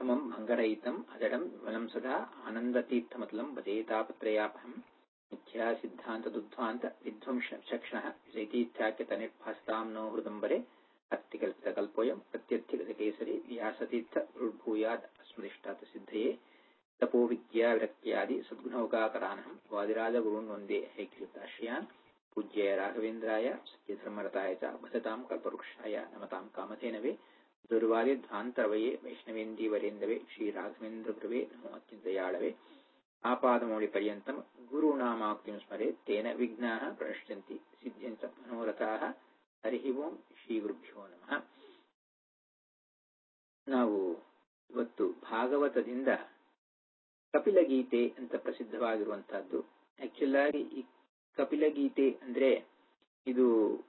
ಸಮಂ ಭಂಗರಹಿತಂ ಅಜಡಂ ವಿಮಲಂ ಸದಾ ಆನಂದತೀರ್ಥಮತಲಂ ಭಜೇತಾಪತ್ರಯಾಪಹಂ ಮಿಥ್ಯಾ ಸಿದ್ಧಾಂತ ದುಧ್ವಾಂತ ವಿಧ್ವಂಸ ಚಕ್ಷಣ ಜೈತೀರ್ಥ್ಯಾಖ್ಯತ ನಿರ್ಭಾಸ್ತಾಂ ನೋ ಹೃದಂಬರೆ ಅತ್ತಿಕಲ್ಪಿತಕಲ್ಪೋಯಂ ಪ್ರತ್ಯರ್ಥಿಗತಕೇಸರಿ ವ್ಯಾಸತೀರ್ಥ ಗುರುರ್ಭೂಯಾದ್ ಅಸ್ಮದಿಷ್ಟಾತ ಸಿದ್ಧಯೇ ತಪೋ ವಿದ್ಯಾ ವಿರಕ್ತ್ಯಾದಿ ಸದ್ಗುಣೌಕಾಕರಾನಹಂ ವಾದಿರಾಜಗುರುನ್ ವಂದೇ ಹೈಕೃತಾಶ್ರಯಾನ್ ಪೂಜ್ಯ ರಾಘವೇಂದ್ರಾಯ ಸತ್ಯಧರ್ಮರತಾಯ ಚ ಭಜತಾಂ ಕಲ್ಪವೃಕ್ಷಾಯ ನಮತಾಂ ಕಾಮಧೇನವೇ ದುರ್ವಾದಿಧ್ವಾಂತರವಯೇ ವೈಷ್ಣವೇಂದೀವರೇಂದವೇ ಶ್ರೀರಾಘವೇಂದ್ರ ಗುರುವೇ ನಮೋ ಅತ್ಯಂತಯಾಳವೇ ಆಪಾದಮೌಳಿ ಪರ್ಯಂತಂ ಗುರುನಾಮಾಕ್ತಿಂ ಸ್ಮರೆ ತೇನ ವಿಘ್ನಾಃ ಪ್ರಣಶ್ಯಂತಿ ಸಿದ್ಧ್ಯಂತ ಮನೋರಥಾಃ ಹರಿ ಓಂ ಶ್ರೀ ಗುರುಭ್ಯೋ ನಮಃ ನಾವು ಇವತ್ತು ಭಾಗವತದಿಂದ ಕಪಿಲಗೀತೆ ಅಂತ ಪ್ರಸಿದ್ಧವಾಗಿರುವಂತಹದ್ದು ಆಕ್ಚುಲ್ ಆಗಿ ಈ ಕಪಿಲಗೀತೆ ಅಂದ್ರೆ ಇದು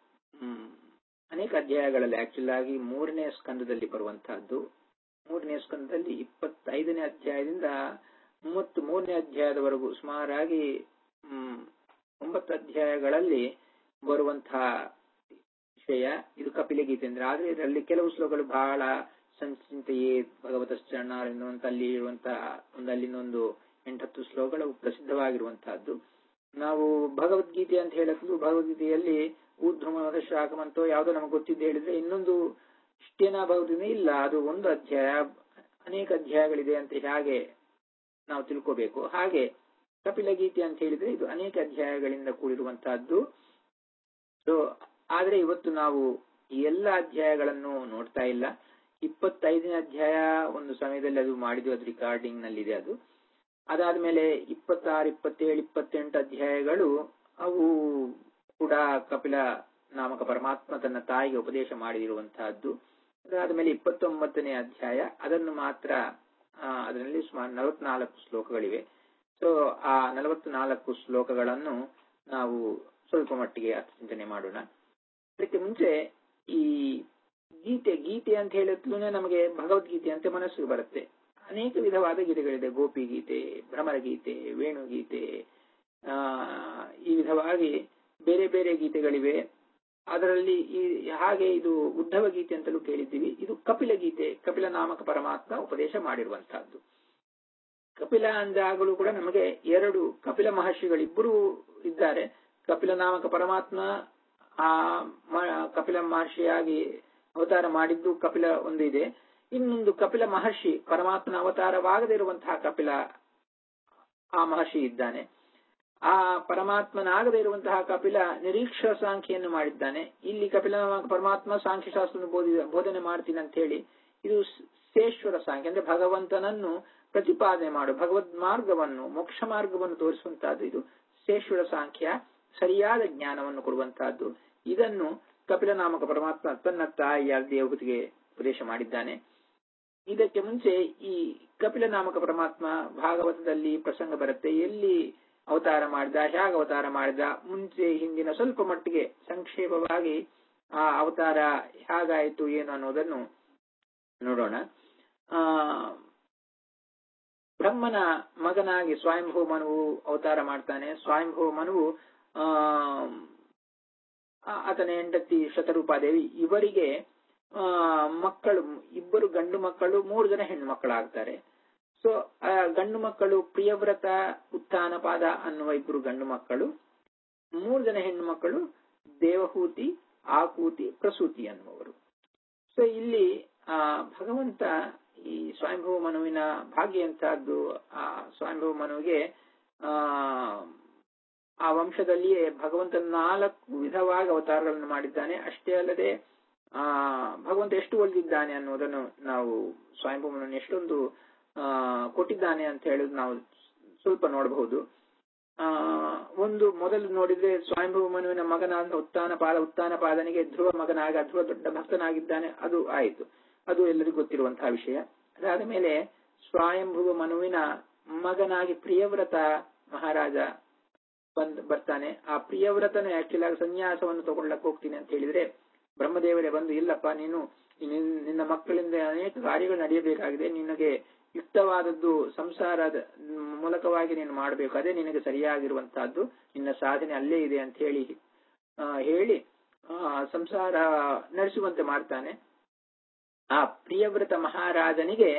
ಅನೇಕ ಅಧ್ಯಾಯಗಳಲ್ಲಿ ಆಕ್ಚುಲ್ ಆಗಿ ಮೂರನೇ ಸ್ಕಂದದಲ್ಲಿ ಬರುವಂತಹದ್ದು ಮೂರನೇ ಸ್ಕಂದದಲ್ಲಿ ಇಪ್ಪತ್ತೈದನೇ ಅಧ್ಯಾಯದಿಂದ ಮೂವತ್ತ್ ಮೂರನೇ ಅಧ್ಯಾಯದವರೆಗೂ ಸುಮಾರಾಗಿ ಹ್ಮ್ ಒಂಬತ್ತು ಅಧ್ಯಾಯಗಳಲ್ಲಿ ಬರುವಂತಹ ವಿಷಯ ಇದು ಕಪಿಲಗೀತೆ ಅಂದ್ರೆ ಆದ್ರೆ ಇದರಲ್ಲಿ ಕೆಲವು ಶ್ಲೋಕಗಳು ಬಹಳ ಸಂಚಿಂತೆಯೇ ಭಗವತ ಚರಣಾರಿಂದ ಅಲ್ಲಿ ಇರುವಂತಹ ಒಂದು ಅಲ್ಲಿನೊಂದು ಎಂಟತ್ತು ಶ್ಲೋಕಗಳು ಪ್ರಸಿದ್ಧವಾಗಿರುವಂತಹದ್ದು ನಾವು ಭಗವದ್ಗೀತೆ ಅಂತ ಹೇಳಲು ಭಗವದ್ಗೀತೆಯಲ್ಲಿ ಊರ್ಧ್ವಮದ ಶಾಖಮಂತೋ ಯಾವುದೋ ನಮಗೆ ಗೊತ್ತಿದ್ದು ಹೇಳಿದ್ರೆ ಇನ್ನೊಂದು ಇಷ್ಟೇನಾ ಭಗವದ್ಗೀತೆ ಇಲ್ಲ ಅದು ಒಂದು ಅಧ್ಯಾಯ ಅನೇಕ ಅಧ್ಯಾಯಗಳಿದೆ ಅಂತ ಹೇಗೆ ನಾವು ತಿಳ್ಕೋಬೇಕು ಹಾಗೆ ಕಪಿಲಗೀತೆ ಅಂತ ಹೇಳಿದ್ರೆ ಇದು ಅನೇಕ ಅಧ್ಯಾಯಗಳಿಂದ ಕೂಡಿರುವಂತಹದ್ದು ಸೊ ಆದ್ರೆ ಇವತ್ತು ನಾವು ಈ ಎಲ್ಲ ಅಧ್ಯಾಯಗಳನ್ನು ನೋಡ್ತಾ ಇಲ್ಲ ಇಪ್ಪತ್ತೈದನೇ ಅಧ್ಯಾಯ ಒಂದು ಸಮಯದಲ್ಲಿ ಅದು ಮಾಡಿದ್ವಿ ಅದು ರಿಕಾರ್ಡಿಂಗ್ ನಲ್ಲಿದೆ ಅದು ಅದಾದ್ಮೇಲೆ ಇಪ್ಪತ್ತಾರು ಇಪ್ಪತ್ತೇಳು ಇಪ್ಪತ್ತೆಂಟು ಅಧ್ಯಾಯಗಳು ಅವು ಕೂಡ ಕಪಿಲ ನಾಮಕ ಪರಮಾತ್ಮ ತನ್ನ ತಾಯಿಗೆ ಉಪದೇಶ ಮಾಡಿರುವಂತಹದ್ದು ಅದಾದ್ಮೇಲೆ ಇಪ್ಪತ್ತೊಂಬತ್ತನೇ ಅಧ್ಯಾಯ ಅದನ್ನು ಮಾತ್ರ ಅದರಲ್ಲಿ ಸುಮಾರು ನಲವತ್ನಾಲ್ಕು ಶ್ಲೋಕಗಳಿವೆ ಸೊ ಆ ನಲವತ್ನಾಲ್ಕು ಶ್ಲೋಕಗಳನ್ನು ನಾವು ಸ್ವಲ್ಪ ಮಟ್ಟಿಗೆ ಚಿಂತನೆ ಮಾಡೋಣ ಅದಕ್ಕೆ ಮುಂಚೆ ಈ ಗೀತೆ ಗೀತೆ ಅಂತ ಹೇಳಿದ್ಲೂ ನಮಗೆ ಭಗವದ್ಗೀತೆ ಅಂತ ಮನಸ್ಸಿಗೆ ಬರುತ್ತೆ ಅನೇಕ ವಿಧವಾದ ಗೀತೆಗಳಿದೆ ಗೋಪಿ ಗೀತೆ ಭ್ರಮರ ಗೀತೆ ವೇಣುಗೀತೆ ಆ ಈ ವಿಧವಾಗಿ ಬೇರೆ ಬೇರೆ ಗೀತೆಗಳಿವೆ ಅದರಲ್ಲಿ ಈ ಹಾಗೆ ಇದು ಉದ್ಧವ ಗೀತೆ ಅಂತಲೂ ಕೇಳಿದ್ದೀವಿ ಇದು ಕಪಿಲ ಗೀತೆ ಕಪಿಲ ನಾಮಕ ಪರಮಾತ್ಮ ಉಪದೇಶ ಮಾಡಿರುವಂತಹದ್ದು ಕಪಿಲ ಅಂದಾಗಲೂ ಕೂಡ ನಮಗೆ ಎರಡು ಕಪಿಲ ಮಹರ್ಷಿಗಳಿಬ್ಬರು ಇದ್ದಾರೆ ಕಪಿಲ ನಾಮಕ ಪರಮಾತ್ಮ ಆ ಕಪಿಲ ಮಹರ್ಷಿಯಾಗಿ ಅವತಾರ ಮಾಡಿದ್ದು ಕಪಿಲ ಒಂದು ಇದೆ ಇನ್ನೊಂದು ಕಪಿಲ ಮಹರ್ಷಿ ಪರಮಾತ್ಮನ ಅವತಾರವಾಗದೇ ಇರುವಂತಹ ಕಪಿಲ ಆ ಮಹರ್ಷಿ ಇದ್ದಾನೆ ಆ ಪರಮಾತ್ಮನಾಗದೇ ಇರುವಂತಹ ಕಪಿಲ ನಿರೀಕ್ಷಾ ಸಾಂಖ್ಯೆಯನ್ನು ಮಾಡಿದ್ದಾನೆ ಇಲ್ಲಿ ಕಪಿಲ ಪರಮಾತ್ಮ ಸಾಂಖ್ಯ ಶಾಸ್ತ್ರ ಬೋಧನೆ ಮಾಡ್ತೀನಿ ಅಂತ ಹೇಳಿ ಇದು ಶೇಶ್ವರ ಸಾಂಖ್ಯ ಅಂದ್ರೆ ಭಗವಂತನನ್ನು ಪ್ರತಿಪಾದನೆ ಮಾಡು ಭಗವದ್ ಮಾರ್ಗವನ್ನು ಮೋಕ್ಷ ಮಾರ್ಗವನ್ನು ತೋರಿಸುವಂತಹದ್ದು ಇದು ಶೇಶ್ವರ ಸಾಂಖ್ಯ ಸರಿಯಾದ ಜ್ಞಾನವನ್ನು ಕೊಡುವಂತಹದ್ದು ಇದನ್ನು ಕಪಿಲ ನಾಮಕ ಪರಮಾತ್ಮ ತನ್ನ ತಾಯಿಯ ದೇವತೆಗೆ ಉಪದೇಶ ಮಾಡಿದ್ದಾನೆ ಇದಕ್ಕೆ ಮುಂಚೆ ಈ ಕಪಿಲ ನಾಮಕ ಪರಮಾತ್ಮ ಭಾಗವತದಲ್ಲಿ ಪ್ರಸಂಗ ಬರುತ್ತೆ ಎಲ್ಲಿ ಅವತಾರ ಮಾಡಿದ ಹೇಗೆ ಅವತಾರ ಮಾಡಿದ ಮುಂಚೆ ಹಿಂದಿನ ಸ್ವಲ್ಪ ಮಟ್ಟಿಗೆ ಸಂಕ್ಷೇಪವಾಗಿ ಆ ಅವತಾರ ಹೇಗಾಯಿತು ಏನು ಅನ್ನೋದನ್ನು ನೋಡೋಣ ಆ ಬ್ರಹ್ಮನ ಮಗನಾಗಿ ಸ್ವಯಂಭೂ ಮನುವು ಅವತಾರ ಮಾಡ್ತಾನೆ ಸ್ವಯಂಭೂ ಮನುವು ಆ ಆತನ ಹೆಂಡತಿ ಶತರೂಪಾದೇವಿ ಇವರಿಗೆ ಆ ಮಕ್ಕಳು ಇಬ್ಬರು ಗಂಡು ಮಕ್ಕಳು ಮೂರು ಜನ ಹೆಣ್ಣು ಮಕ್ಕಳಾಗ್ತಾರೆ ಸೊ ಆ ಗಂಡು ಮಕ್ಕಳು ಪ್ರಿಯವ್ರತ ಉತ್ಥಾನಪಾದ ಅನ್ನುವ ಇಬ್ಬರು ಗಂಡು ಮಕ್ಕಳು ಮೂರು ಜನ ಹೆಣ್ಣು ಮಕ್ಕಳು ದೇವಹೂತಿ ಆಕೂತಿ ಪ್ರಸೂತಿ ಅನ್ನುವರು ಸೊ ಇಲ್ಲಿ ಆ ಭಗವಂತ ಈ ಸ್ವಯಂಭವ ಮನುವಿನ ಭಾಗ್ಯ ಅಂತಹದ್ದು ಆ ಸ್ವಯಂಭವ ಮನುವಿಗೆ ಆ ಆ ವಂಶದಲ್ಲಿಯೇ ಭಗವಂತ ನಾಲ್ಕು ವಿಧವಾಗಿ ಅವತಾರಗಳನ್ನು ಮಾಡಿದ್ದಾನೆ ಅಷ್ಟೇ ಅಲ್ಲದೆ ಆ ಭಗವಂತ ಎಷ್ಟು ಒಲಿದಿದ್ದಾನೆ ಅನ್ನೋದನ್ನು ನಾವು ಸ್ವಯಂಭವನನ್ನು ಎಷ್ಟೊಂದು ಆ ಕೊಟ್ಟಿದ್ದಾನೆ ಅಂತ ಹೇಳುದು ನಾವು ಸ್ವಲ್ಪ ನೋಡಬಹುದು ಆ ಒಂದು ಮೊದಲು ನೋಡಿದ್ರೆ ಸ್ವಯಂಭವ ಮನುವಿನ ಮಗನಾದ ಉತ್ಥಾನ ಪಾದ ಉತ್ಥಾನ ಪಾದನಿಗೆ ಧ್ರುವ ಮಗನಾಗ ಧ್ರುವ ದೊಡ್ಡ ಭಕ್ತನಾಗಿದ್ದಾನೆ ಅದು ಆಯಿತು ಅದು ಎಲ್ಲರಿಗೂ ಗೊತ್ತಿರುವಂತಹ ವಿಷಯ ಅದಾದ ಮೇಲೆ ಸ್ವಯಂಭುವ ಮನುವಿನ ಮಗನಾಗಿ ಪ್ರಿಯವ್ರತ ಮಹಾರಾಜ ಬಂದ್ ಬರ್ತಾನೆ ಆ ಪ್ರಿಯವ್ರತನೇ ಆಕ್ಚುಲ್ ಆಗಿ ಸನ್ಯಾಸವನ್ನು ತಗೊಳ್ಳಕ್ ಹೋಗ್ತೀನಿ ಅಂತ ಹೇಳಿದ್ರೆ ಬ್ರಹ್ಮದೇವರೇ ಬಂದು ಇಲ್ಲಪ್ಪ ನೀನು ನಿನ್ನ ಮಕ್ಕಳಿಂದ ಅನೇಕ ಕಾರ್ಯಗಳು ನಡೆಯಬೇಕಾಗಿದೆ ನಿನಗೆ ಯುಕ್ತವಾದದ್ದು ಸಂಸಾರದ ಮೂಲಕವಾಗಿ ನೀನು ಮಾಡಬೇಕು ಅದೇ ನಿನಗೆ ಸರಿಯಾಗಿರುವಂತಹದ್ದು ನಿನ್ನ ಸಾಧನೆ ಅಲ್ಲೇ ಇದೆ ಅಂತ ಹೇಳಿ ಹೇಳಿ ಸಂಸಾರ ನಡೆಸುವಂತೆ ಮಾಡ್ತಾನೆ ಆ ಪ್ರಿಯವ್ರತ ಮಹಾರಾಜನಿಗೆ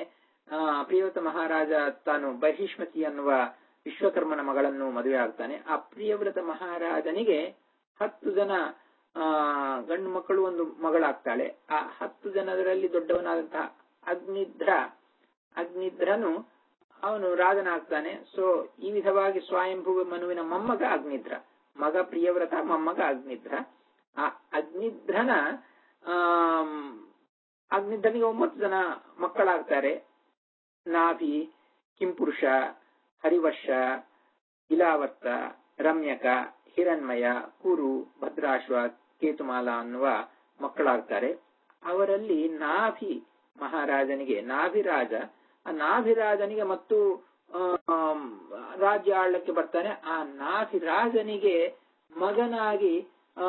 ಆ, ಪ್ರಿಯವ್ರತ ಮಹಾರಾಜ ತಾನು ಬಹಿಷ್ಮತಿ ಅನ್ನುವ ವಿಶ್ವಕರ್ಮನ ಮಗಳನ್ನು ಮದುವೆ ಆಗ್ತಾನೆ ಆ ಪ್ರಿಯವ್ರತ ಮಹಾರಾಜನಿಗೆ ಹತ್ತು ಜನ ಆ ಗಂಡು ಮಕ್ಕಳು ಒಂದು ಮಗಳಾಗ್ತಾಳೆ ಆ ಹತ್ತು ಜನರಲ್ಲಿ ದೊಡ್ಡವನಾದಂತಹ ಅಗ್ನಿಧ್ರ ಅಗ್ನಿಧ್ರನು ಅವನು ರಾಜನಾಗ್ತಾನೆ ಸೊ ಈ ವಿಧವಾಗಿ ಸ್ವಯಂಭೂ ಮನುವಿನ ಮೊಮ್ಮಗ ಅಗ್ನಿಧ್ರ ಮಗ ಪ್ರಿಯವ್ರತ ಮೊಮ್ಮಗ ಅಗ್ನಿಧ್ರ ಆ ಅಗ್ನಿಧ್ರನ ಆಮ್, ಅಗ್ನಿಧ್ರನಿಗೆ ಒಂಬತ್ತು ಜನ ಮಕ್ಕಳಾಗ್ತಾರೆ ನಾಭಿ ಕಿಂಪುರುಷ ಹರಿವರ್ಷ ಇಲಾವರ್ತ ರಮ್ಯಕ ಹಿರಣ್ಮಯ ಕುರು ಭದ್ರಾಶ್ವ ಕೇತುಮಾಲ ಅನ್ನುವ ಮಕ್ಕಳಾಗ್ತಾರೆ ಅವರಲ್ಲಿ ನಾಭಿ ಮಹಾರಾಜನಿಗೆ ನಾಭಿರಾಜ ಆ ನಾಭಿರಾಜನಿಗೆ ಮತ್ತು ಆಮ್, ರಾಜ್ಯ ಆಳ್ಲಕ್ಕೆ ಬರ್ತಾನೆ ಆ ನಾಭಿರಾಜನಿಗೆ ಮಗನಾಗಿ ಆ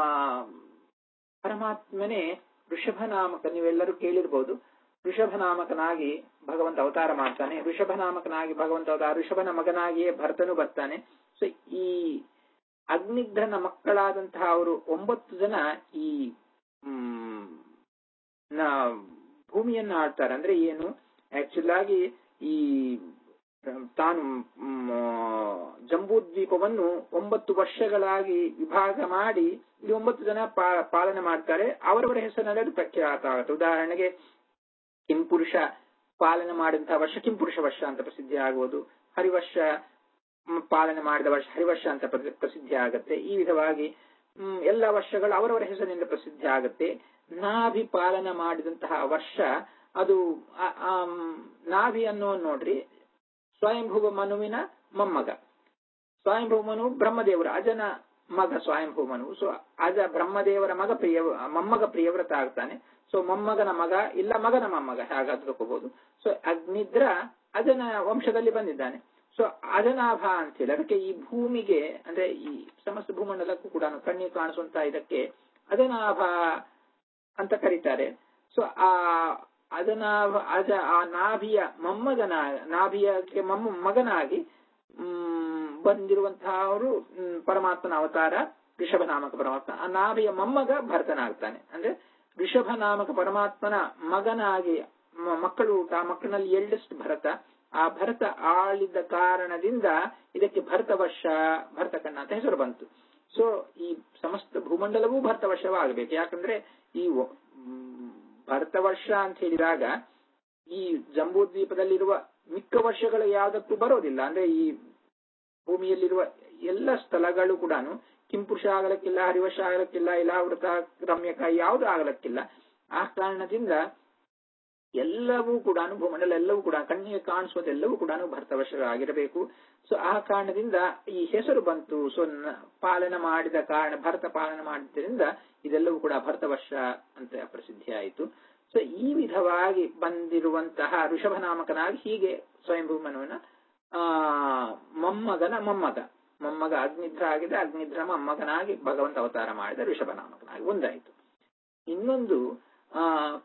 ಪರಮಾತ್ಮನೇ ಋಷಭನಾಮಕ ನೀವೆಲ್ಲರೂ ಕೇಳಿರ್ಬೋದು ಋಷಭನಾಮಕನಾಗಿ ಭಗವಂತ ಅವತಾರ ಮಾಡ್ತಾನೆ ಋಷಭನಾಮಕನಾಗಿ ಭಗವಂತ ಅವತಾರ ಋಷಭನ ಮಗನಾಗಿಯೇ ಭರತನು ಬರ್ತಾನೆ ಸೊ ಈ ಅಗ್ನಿಧ್ರನ ಮಕ್ಕಳಾದಂತಹ ಅವರು ಒಂಬತ್ತು ಜನ ಈ ಹ್ಮ್, ನ- ಭೂಮಿಯನ್ನ ಆಳ್ತಾರೆ ಅಂದ್ರೆ ಏನು ಆಕ್ಚುಲ್ ಆಗಿ ಈ ತಾನು ಮ್, ಜಂಬೂದ್ವೀಪವನ್ನು ಒಂಬತ್ತು ವರ್ಷಗಳಾಗಿ ವಿಭಾಗ ಮಾಡಿ ಈ ಒಂಬತ್ತು ಜನ ಪಾ- ಪಾಲನೆ ಮಾಡ್ತಾರೆ ಅವರವರ ಹೆಸರಿನಲ್ಲಿ ಅದು ಪ್ರಖ್ಯಾತ ಆಗುತ್ತೆ ಉದಾಹರಣೆಗೆ ಕಿಂಪುರುಷ ಪಾಲನೆ ಮಾಡಿದಂತಹ ವರ್ಷ ಕಿಂಪುರುಷ ವರ್ಷ ಅಂತ ಪ್ರಸಿದ್ಧಿ ಆಗುವುದು ಹರಿವರ್ಷ ಮ್, ಪಾಲನೆ ಮಾಡಿದ ವರ್ಷ ಹರಿವರ್ಷ ಅಂತ ಪ್ರ- ಪ್ರಸಿದ್ಧಿ ಆಗತ್ತೆ ಈ ವಿಧವಾಗಿ ಮ್, ಎಲ್ಲ ವರ್ಷಗಳು ಅವರವರ ಹೆಸರಿನಿಂದ ಪ್ರಸಿದ್ಧಿ ಆಗತ್ತೆ ನಾಭಿ ಪಾಲನೆ ಮಾಡಿದಂತಹ ವರ್ಷ ಅದು ಆ- ಆಮ್, ನಾಭಿ ಅನ್ನೋ ನೋಡ್ರಿ ಸ್ವಯಂಭುವ ಮನುವಿನ ಮೊಮ್ಮಗ ಸ್ವಯಂಭುವ ಮನು ಬ್ರಹ್ಮದೇವರು ಅಜನ ಮಗ ಸ್ವಯಂಭುವ ಮನು ಸೊ ಅಜ ಬ್ರಹ್ಮದೇವರ ಮಗ ಪ್ರಿಯ ಮೊಮ್ಮಗ ಪ್ರಿಯವ್ರತ ಆಗ್ತಾನೆ ಸೊ ಮೊಮ್ಮಗನ ಮಗ ಇಲ್ಲ ಮಗನ ಮೊಮ್ಮಗ ಹಾಗಾದ್ರೂ ತಗೋಬಹುದು ಸೊ ಅಗ್ನಿದ್ರ ಅಜನ ವಂಶದಲ್ಲಿ ಬಂದಿದ್ದಾನೆ ಸೊ ಅಜನಾಭ ಅಂತ ಹೇಳಿ ಅದಕ್ಕೆ ಈ ಭೂಮಿಗೆ ಅಂದ್ರೆ ಈ ಸಮಸ್ತ ಭೂಮಂಡಲಕ್ಕೂ ಕೂಡ ಕಣ್ಣಿಗೆ ಕಾಣಿಸುವಂತ ಇದಕ್ಕೆ ಅಜನಾಭ ಅಂತ ಕರೀತಾರೆ ಸೊ ಆ ಅದನಾಭ ಅಜ ಆ ನಾಭಿಯ ಮೊಮ್ಮಗನ ನಾಭಿಯಕ್ಕೆ ಮೊಮ್ಮ ಮಗನಾಗಿ ಮ್, ಬಂದಿರುವಂತಹವರು ಮ್, ಪರಮಾತ್ಮನ ಅವತಾರ ಋಷಭ ನಾಮಕ ಪರಮಾತ್ಮ ಆ ನಾಭಿಯ ಮೊಮ್ಮಗ ಭರತನಾಗ್ತಾನೆ ಅಂದ್ರೆ ಋಷಭ ನಾಮಕ ಪರಮಾತ್ಮನ ಮಗನಾಗಿ ಮ- ಮಕ್ಕಳು ಆ ಮಕ್ಕಳಲ್ಲಿ ಎಲ್ಡೆಸ್ಟ್ ಭರತ ಆ ಭರತ ಆಳಿದ ಕಾರಣದಿಂದ ಇದಕ್ಕೆ ಭರತ ವರ್ಷ ಭರತಕಣ್ಣ ಅಂತ ಹೆಸರು ಬಂತು ಸೊ ಈ ಸಮಸ್ತ ಭೂಮಂಡಲವೂ ಭರತ ವರ್ಷವಾಗಬೇಕು ಯಾಕಂದ್ರೆ ಈ ಒ- ಮ್, ಭರತ ವರ್ಷ ಅಂತ ಹೇಳಿದಾಗ ಈ ಜಂಬೂದ್ವೀಪದಲ್ಲಿರುವ ಮಿಕ್ಕ ವರ್ಷಗಳು ಯಾವುದಕ್ಕೂ ಬರೋದಿಲ್ಲ ಅಂದ್ರೆ ಈ ಭೂಮಿಯಲ್ಲಿರುವ ಎಲ್ಲ ಸ್ಥಳಗಳು ಕೂಡ ಕಿಂಪುರುಷ ಆಗಲಕ್ಕಿಲ್ಲ ಹರಿವರ್ಷ ಆಗಲಕ್ಕಿಲ್ಲ ಇಲಾವೃತ ರಮ್ಯಕ ಯಾವುದು ಆಗಲಕ್ಕಿಲ್ಲ ಆ ಕಾರಣದಿಂದ ಎಲ್ಲವೂ ಕೂಡ ಭೂಮಂಡಲ ಎಲ್ಲವೂ ಕೂಡ ಕಣ್ಣಿಗೆ ಕಾಣಿಸುವುದೆಲ್ಲವೂ ಕೂಡ ಭರತ ವರ್ಷಗಳಾಗಿರಬೇಕು ಸೊ ಆ ಕಾರಣದಿಂದ ಈ ಹೆಸರು ಬಂತು ಸೊ ನ- ಪಾಲನೆ ಮಾಡಿದ ಕಾರಣ ಭರತ ಪಾಲನೆ ಮಾಡಿದ್ದರಿಂದ ಇದೆಲ್ಲವೂ ಕೂಡ ಭರತ ವರ್ಷ ಅಂತ ಪ್ರಸಿದ್ಧಿ ಆಯಿತು ಸೊ ಈ ವಿಧವಾಗಿ ಬಂದಿರುವಂತಹ ಋಷಭ ನಾಮಕನಾಗಿ ಹೀಗೆ ಸ್ವಯಂಭೂಮನವನ ಆ ಮೊಮ್ಮಗನ ಮೊಮ್ಮಗ ಮೊಮ್ಮಗ ಅಗ್ನಿಧ್ರ ಆಗಿದೆ ಅಗ್ನಿಧ್ರ ಮೊಮ್ಮಗನಾಗಿ ಭಗವಂತ ಅವತಾರ ಮಾಡಿದ ಋಷಭ ನಾಮಕನಾಗಿ ಒಂದಾಯಿತು ಇನ್ನೊಂದು ಆ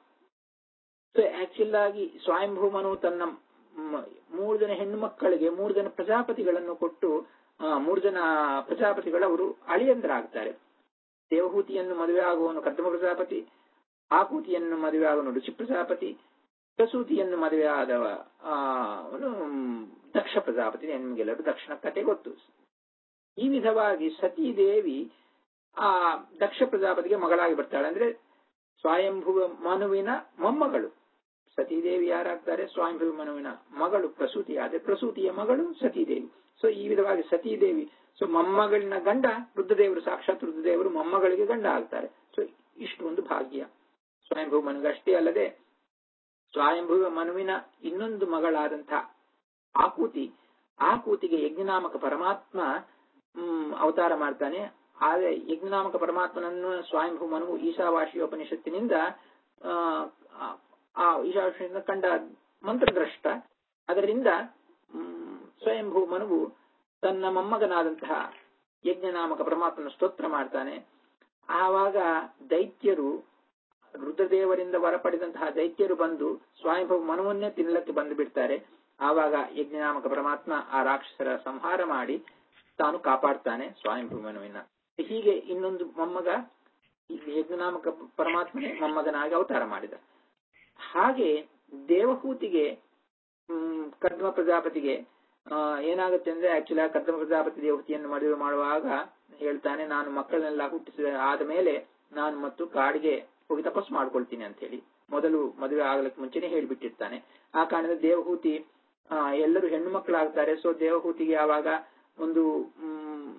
ಸೊ ಆಕ್ಚುಲ್ ಆಗಿ ಸ್ವಯಂಭೂಮನು ತನ್ನ ಮ್- ಮೂರು ಜನ ಹೆಣ್ಣು ಮಕ್ಕಳಿಗೆ ಮೂರು ಜನ ಪ್ರಜಾಪತಿಗಳನ್ನು ಕೊಟ್ಟು ಆ, ಮೂರು ಜನ ಪ್ರಜಾಪತಿಗಳವರು ಅಳಿಯಂದ್ರಾಗ್ತಾರೆ ದೇವಹೂತಿಯನ್ನು ಮದುವೆ ಆಗುವವನು ಕರ್ದಮ ಪ್ರಜಾಪತಿ ಆಕೂತಿಯನ್ನು ಮದುವೆ ಆಗುವನು ರುಚಿ ಪ್ರಜಾಪತಿ ಪ್ರಸೂತಿಯನ್ನು ಮದುವೆ ಆದವ ಆ, ಅವನು ಮ್, ದಕ್ಷ ಪ್ರಜಾಪತಿ ನಿಮಗೆಲ್ಲರೂ ದಕ್ಷಿಣ ಕತೆ ಗೊತ್ತು ಈ ವಿಧವಾಗಿ ಸತೀದೇವಿ ಆ ದಕ್ಷ ಪ್ರಜಾಪತಿಗೆ ಮಗಳಾಗಿ ಬರ್ತಾಳೆ ಅಂದ್ರೆ ಸ್ವಯಂಭುವ ಮನುವಿನ ಮೊಮ್ಮಗಳು ಸತೀದೇವಿ ಯಾರಾಗ್ತಾರೆ ಸ್ವಯಂಭುವ ಮನುವಿನ ಮಗಳು ಪ್ರಸೂತಿ ಆದ್ರೆ ಪ್ರಸೂತಿಯ ಮಗಳು ಸತೀದೇವಿ ಸೊ ಈ ವಿಧವಾಗಿ ಸತೀದೇವಿ ಸೊ ಮೊಮ್ಮಗಳಿನ ಗಂಡ ರುದ್ರದೇವರು ಸಾಕ್ಷಾತ್ ರುದ್ರದೇವರು ಮೊಮ್ಮಗಳಿಗೆ ಗಂಡ ಆಗ್ತಾರೆ ಸೊ ಇಷ್ಟು ಒಂದು ಭಾಗ್ಯ ಸ್ವಯಂಭುವ ಮನುಗಷ್ಟೇ ಅಲ್ಲದೆ ಸ್ವಯಂಭುವ ಮನುವಿನ ಇನ್ನೊಂದು ಮಗಳಾದಂತಹ ಆಕೂತಿ ಆಕೂತಿಗೆ ಯಜ್ಞನಾಮಕ ಪರಮಾತ್ಮ ಹ್ಮ್, ಅವತಾರ ಮಾಡ್ತಾನೆ ಆದ್ರೆ ಯಜ್ಞನಾಮಕ ಪರಮಾತ್ಮನನ್ನು ಸ್ವಯಂಭೂ ಮನುವು ಈಶಾವಾಶಿಯೋಪನಿಷತ್ತಿನಿಂದ ಆ, ಆ- ಆ ಈಶಾವಾಶಿಯಿಂದ ಕಂಡ ಮಂತ್ರದ್ರಷ್ಟ ಅದರಿಂದ ಹ್ಮ್, ಸ್ವಯಂಭೂ ಮನುವು ತನ್ನ ಮೊಮ್ಮಗನಾದಂತಹ ಯಜ್ಞನಾಮಕ ಪರಮಾತ್ಮನ ಸ್ತೋತ್ರ ಮಾಡ್ತಾನೆ ಆವಾಗ ದೈತ್ಯರು ರುದ್ರದೇವರಿಂದ ವರ ಪಡೆದಂತಹ ದೈತ್ಯರು ಬಂದು ಸ್ವಯಂಭೂ ಮನುವನ್ನೇ ತಿನ್ನಲಕ್ಕೆ ಬಂದು ಬಿಡ್ತಾರೆ ಆವಾಗ ಯಜ್ಞನಾಮಕ ಪರಮಾತ್ಮ ಆ ರಾಕ್ಷಸರ ಸಂಹಾರ ಮಾಡಿ ತಾನು ಕಾಪಾಡ್ತಾನೆ ಸ್ವಯಂಭೂ ಮನುವಿನ ಹೀಗೆ ಇನ್ನೊಂದು ಮೊಮ್ಮಗ ಈ ಯಜ್ಞನಾಮಕ ಪರಮಾತ್ಮನೇ ಮೊಮ್ಮಗನಾಗಿ ಅವತಾರ ಮಾಡಿದ ಹಾಗೆ ದೇವಹೂತಿಗೆ ಹ್ಮ್, ಕದ್ಮ ಪ್ರಜಾಪತಿಗೆ ಆ, ಏನಾಗುತ್ತೆ ಅಂದ್ರೆ ಆಕ್ಚುಲಿ ಆ ಕದ್ಮ ಪ್ರಜಾಪತಿ ದೇವತೆಯನ್ನು ಮದುವೆ ಮಾಡುವಾಗ ಹೇಳ್ತಾನೆ ನಾನು ಮಕ್ಕಳನ್ನೆಲ್ಲ ಹುಟ್ಟಿಸಿದ ಆದ ಮೇಲೆ ನಾನು ಮತ್ತು ಕಾಡಿಗೆ ಹೋಗಿ ತಪಸ್ಸು ಮಾಡ್ಕೊಳ್ತೀನಿ ಅಂತ ಹೇಳಿ ಮೊದಲು ಮದುವೆ ಆಗ್ಲಿಕ್ಕೆ ಮುಂಚೆನೆ ಹೇಳಿಬಿಟ್ಟಿರ್ತಾನೆ ಆ ಕಾರಣದ ದೇವಹೂತಿ ಆ, ಎಲ್ಲರೂ ಹೆಣ್ಣು ಮಕ್ಕಳಾಗ್ತಾರೆ ಸೊ ದೇವಹೂತಿಗೆ ಆವಾಗ ಒಂದು ಹ್ಮ್,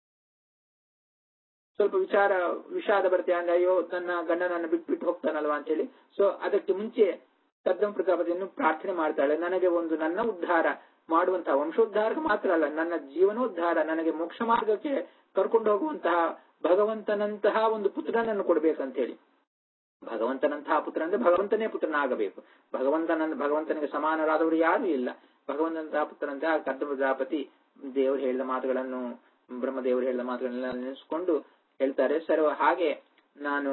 ಸ್ವಲ್ಪ ವಿಚಾರ ವಿಷಾದ ಬರುತ್ತೆ ಅಂದ್ರೆ ಅಯ್ಯೋ ತನ್ನ ಗಂಡನನ್ನು ಬಿಟ್ಬಿಟ್ಟು ಹೋಗ್ತಾನಲ್ವಾ ಅಂತ ಹೇಳಿ ಸೊ ಅದಕ್ಕೆ ಮುಂಚೆ ಕದ್ದಂ ಪ್ರಜಾಪತಿಯನ್ನು ಪ್ರಾರ್ಥನೆ ಮಾಡ್ತಾಳೆ ನನಗೆ ಒಂದು ನನ್ನ ಉದ್ಧಾರ ಮಾಡುವಂತಹ ವಂಶೋದ್ಧಾರ ಮಾತ್ರ ಅಲ್ಲ ನನ್ನ ಜೀವನೋದ್ಧಾರ ನನಗೆ ಮೋಕ್ಷ ಮಾರ್ಗಕ್ಕೆ ಕರ್ಕೊಂಡು ಹೋಗುವಂತಹ ಭಗವಂತನಂತಹ ಒಂದು ಪುತ್ರನನ್ನು ಕೊಡ್ಬೇಕಂತ ಹೇಳಿ ಭಗವಂತನಂತಹ ಪುತ್ರ ಅಂದ್ರೆ ಭಗವಂತನೇ ಪುತ್ರನಾಗಬೇಕು ಭಗವಂತನ ಭಗವಂತನಿಗೆ ಸಮಾನರಾದವರು ಯಾರೂ ಇಲ್ಲ ಭಗವಂತನಂತಹ ಪುತ್ರನಂತಹ ಕದ್ದ ಪ್ರಜಾಪತಿ ದೇವರು ಹೇಳಿದ ಮಾತುಗಳನ್ನು ಬ್ರಹ್ಮದೇವರು ಹೇಳಿದ ಮಾತುಗಳನ್ನೆಲ್ಲ ನೆನೆಸ್ಕೊಂಡು ಹೇಳ್ತಾರೆ ಸರ್ ಹಾಗೆ ನಾನು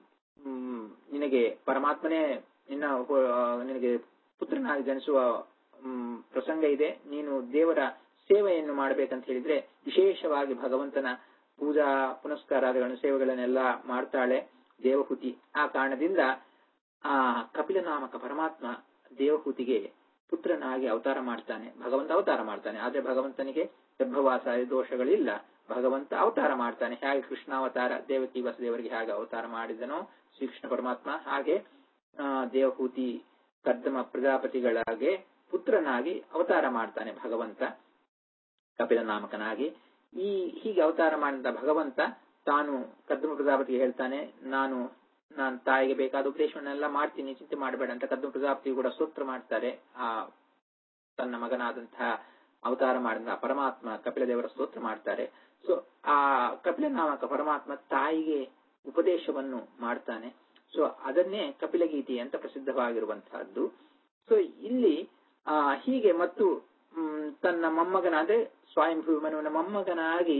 ಮ್, ನಿನಗೆ ಪರಮಾತ್ಮನೇ ನಿನ್ನ ಹೊ- ನಿನಗೆ ಪುತ್ರನಾಗಿ ಜನಿಸುವ ಮ್, ಪ್ರಸಂಗ ಇದೆ ನೀನು ದೇವರ ಸೇವೆಯನ್ನು ಮಾಡಬೇಕಂತ ಹೇಳಿದ್ರೆ ವಿಶೇಷವಾಗಿ ಭಗವಂತನ ಪೂಜಾ ಪುನಸ್ಕಾರಾದಿಗಳನ್ನು ಸೇವೆಗಳನ್ನೆಲ್ಲ ಮಾಡ್ತಾಳೆ ದೇವಹೂತಿ ಆ ಕಾರಣದಿಂದ ಆ ಕಪಿಲ ನಾಮಕ ಪರಮಾತ್ಮ ದೇವಹೂತಿಗೆ ಪುತ್ರನಾಗಿ ಅವತಾರ ಮಾಡ್ತಾನೆ ಭಗವಂತ ಅವತಾರ ಮಾಡ್ತಾನೆ ಆದ್ರೆ ಭಗವಂತನಿಗೆ ಗರ್ಭವಾಸ ದೋಷಗಳಿಲ್ಲ ಭಗವಂತ ಅವತಾರ ಮಾಡ್ತಾನೆ ಹೇಗೆ ಕೃಷ್ಣಾವತಾರ ದೇವಕಿ ವಸುದೇವರಿಗೆ ಹೇಗೆ ಅವತಾರ ಮಾಡಿದನೋ ಶ್ರೀಕೃಷ್ಣ ಪರಮಾತ್ಮ ಹಾಗೆ ಆ, ದೇವಹೂತಿ ಕದ್ದಮ ಪ್ರಜಾಪತಿಗಳಾಗೆ ಪುತ್ರನಾಗಿ ಅವತಾರ ಮಾಡ್ತಾನೆ ಭಗವಂತ ಕಪಿಲ ನಾಮಕನಾಗಿ ಈ ಹೀಗೆ ಅವತಾರ ಮಾಡಿದ ಭಗವಂತ ತಾನು ಕದ್ದಮ ಪ್ರಜಾಪತಿಗೆ ಹೇಳ್ತಾನೆ ನಾನು ನಾನು ತಾಯಿಗೆ ಬೇಕಾದ ಉಪದೇಶವನ್ನೆಲ್ಲ ಮಾಡ್ತೀನಿ ಚಿಂತೆ ಮಾಡಬೇಡ ಅಂತ ಕದ್ದಮ ಪ್ರಜಾಪತಿ ಕೂಡ ಸ್ತೋತ್ರ ಮಾಡ್ತಾರೆ ಆ ತನ್ನ ಮಗನಾದಂತಹ ಅವತಾರ ಮಾಡಿದ ಪರಮಾತ್ಮ ಕಪಿಲ ದೇವರ ಸ್ತೋತ್ರ ಮಾಡ್ತಾರೆ ಸೊ ಆ ಕಪಿಲ ನಾಮಕ ಪರಮಾತ್ಮ ತಾಯಿಗೆ ಉಪದೇಶವನ್ನು ಮಾಡ್ತಾನೆ ಸೊ ಅದನ್ನೇ ಕಪಿಲಗೀತಿ ಅಂತ ಪ್ರಸಿದ್ಧವಾಗಿರುವಂತಹದ್ದು ಸೊ ಇಲ್ಲಿ ಆ ಹೀಗೆ ಮತ್ತು ಮ್, ತನ್ನ ಮೊಮ್ಮಗನಾದ ಸ್ವಯಂಭೂಮನುವಿನ ಮೊಮ್ಮಗನಾಗಿ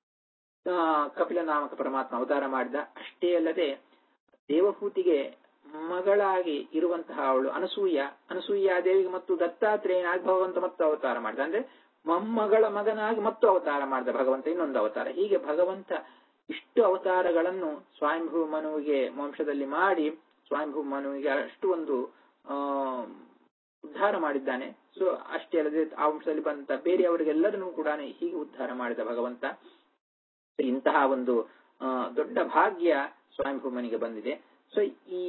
ಆ, ಕಪಿಲ ನಾಮಕ ಪರಮಾತ್ಮ ಅವತಾರ ಮಾಡಿದ ಅಷ್ಟೇ ಅಲ್ಲದೆ ದೇವಹೂತಿಗೆ ಮಗಳಾಗಿ ಇರುವಂತಹ ಅವಳು ಅನಸೂಯ ಅನಸೂಯ ದೇವಿಗೆ ಮತ್ತು ದತ್ತಾತ್ರೇಯನಾಗಿ ಭಗವಂತ ಮತ್ತು ಅವತಾರ ಮಾಡಿದ ಅಂದ್ರೆ ಮೊಮ್ಮಗಳ ಮಗನಾಗಿ ಮತ್ತು ಅವತಾರ ಮಾಡಿದ ಭಗವಂತ ಇನ್ನೊಂದು ಅವತಾರ ಹೀಗೆ ಭಗವಂತ ಇಷ್ಟು ಅವತಾರಗಳನ್ನು ಸ್ವಯಂಭೂ ಮನುವಿಗೆ ವಂಶದಲ್ಲಿ ಮಾಡಿ ಸ್ವಯಂಭೂ ಮನುವಿಗೆ ಅಷ್ಟು ಒಂದು ಆ ಉದ್ಧಾರ ಮಾಡಿದ್ದಾನೆ ಸೊ ಅಷ್ಟೇ ಅಲ್ಲದೆ ಆ ವಂಶದಲ್ಲಿ ಬಂದ ಬೇರೆಯವರಿಗೆಲ್ಲರನ್ನೂ ಕೂಡ ಹೀಗೆ ಉದ್ಧಾರ ಮಾಡಿದ ಭಗವಂತ ಇಂತಹ ಒಂದು ಆ, ದೊಡ್ಡ ಭಾಗ್ಯ ಸ್ವಯಂಭೂಮನಿಗೆ ಬಂದಿದೆ ಸೊ ಈ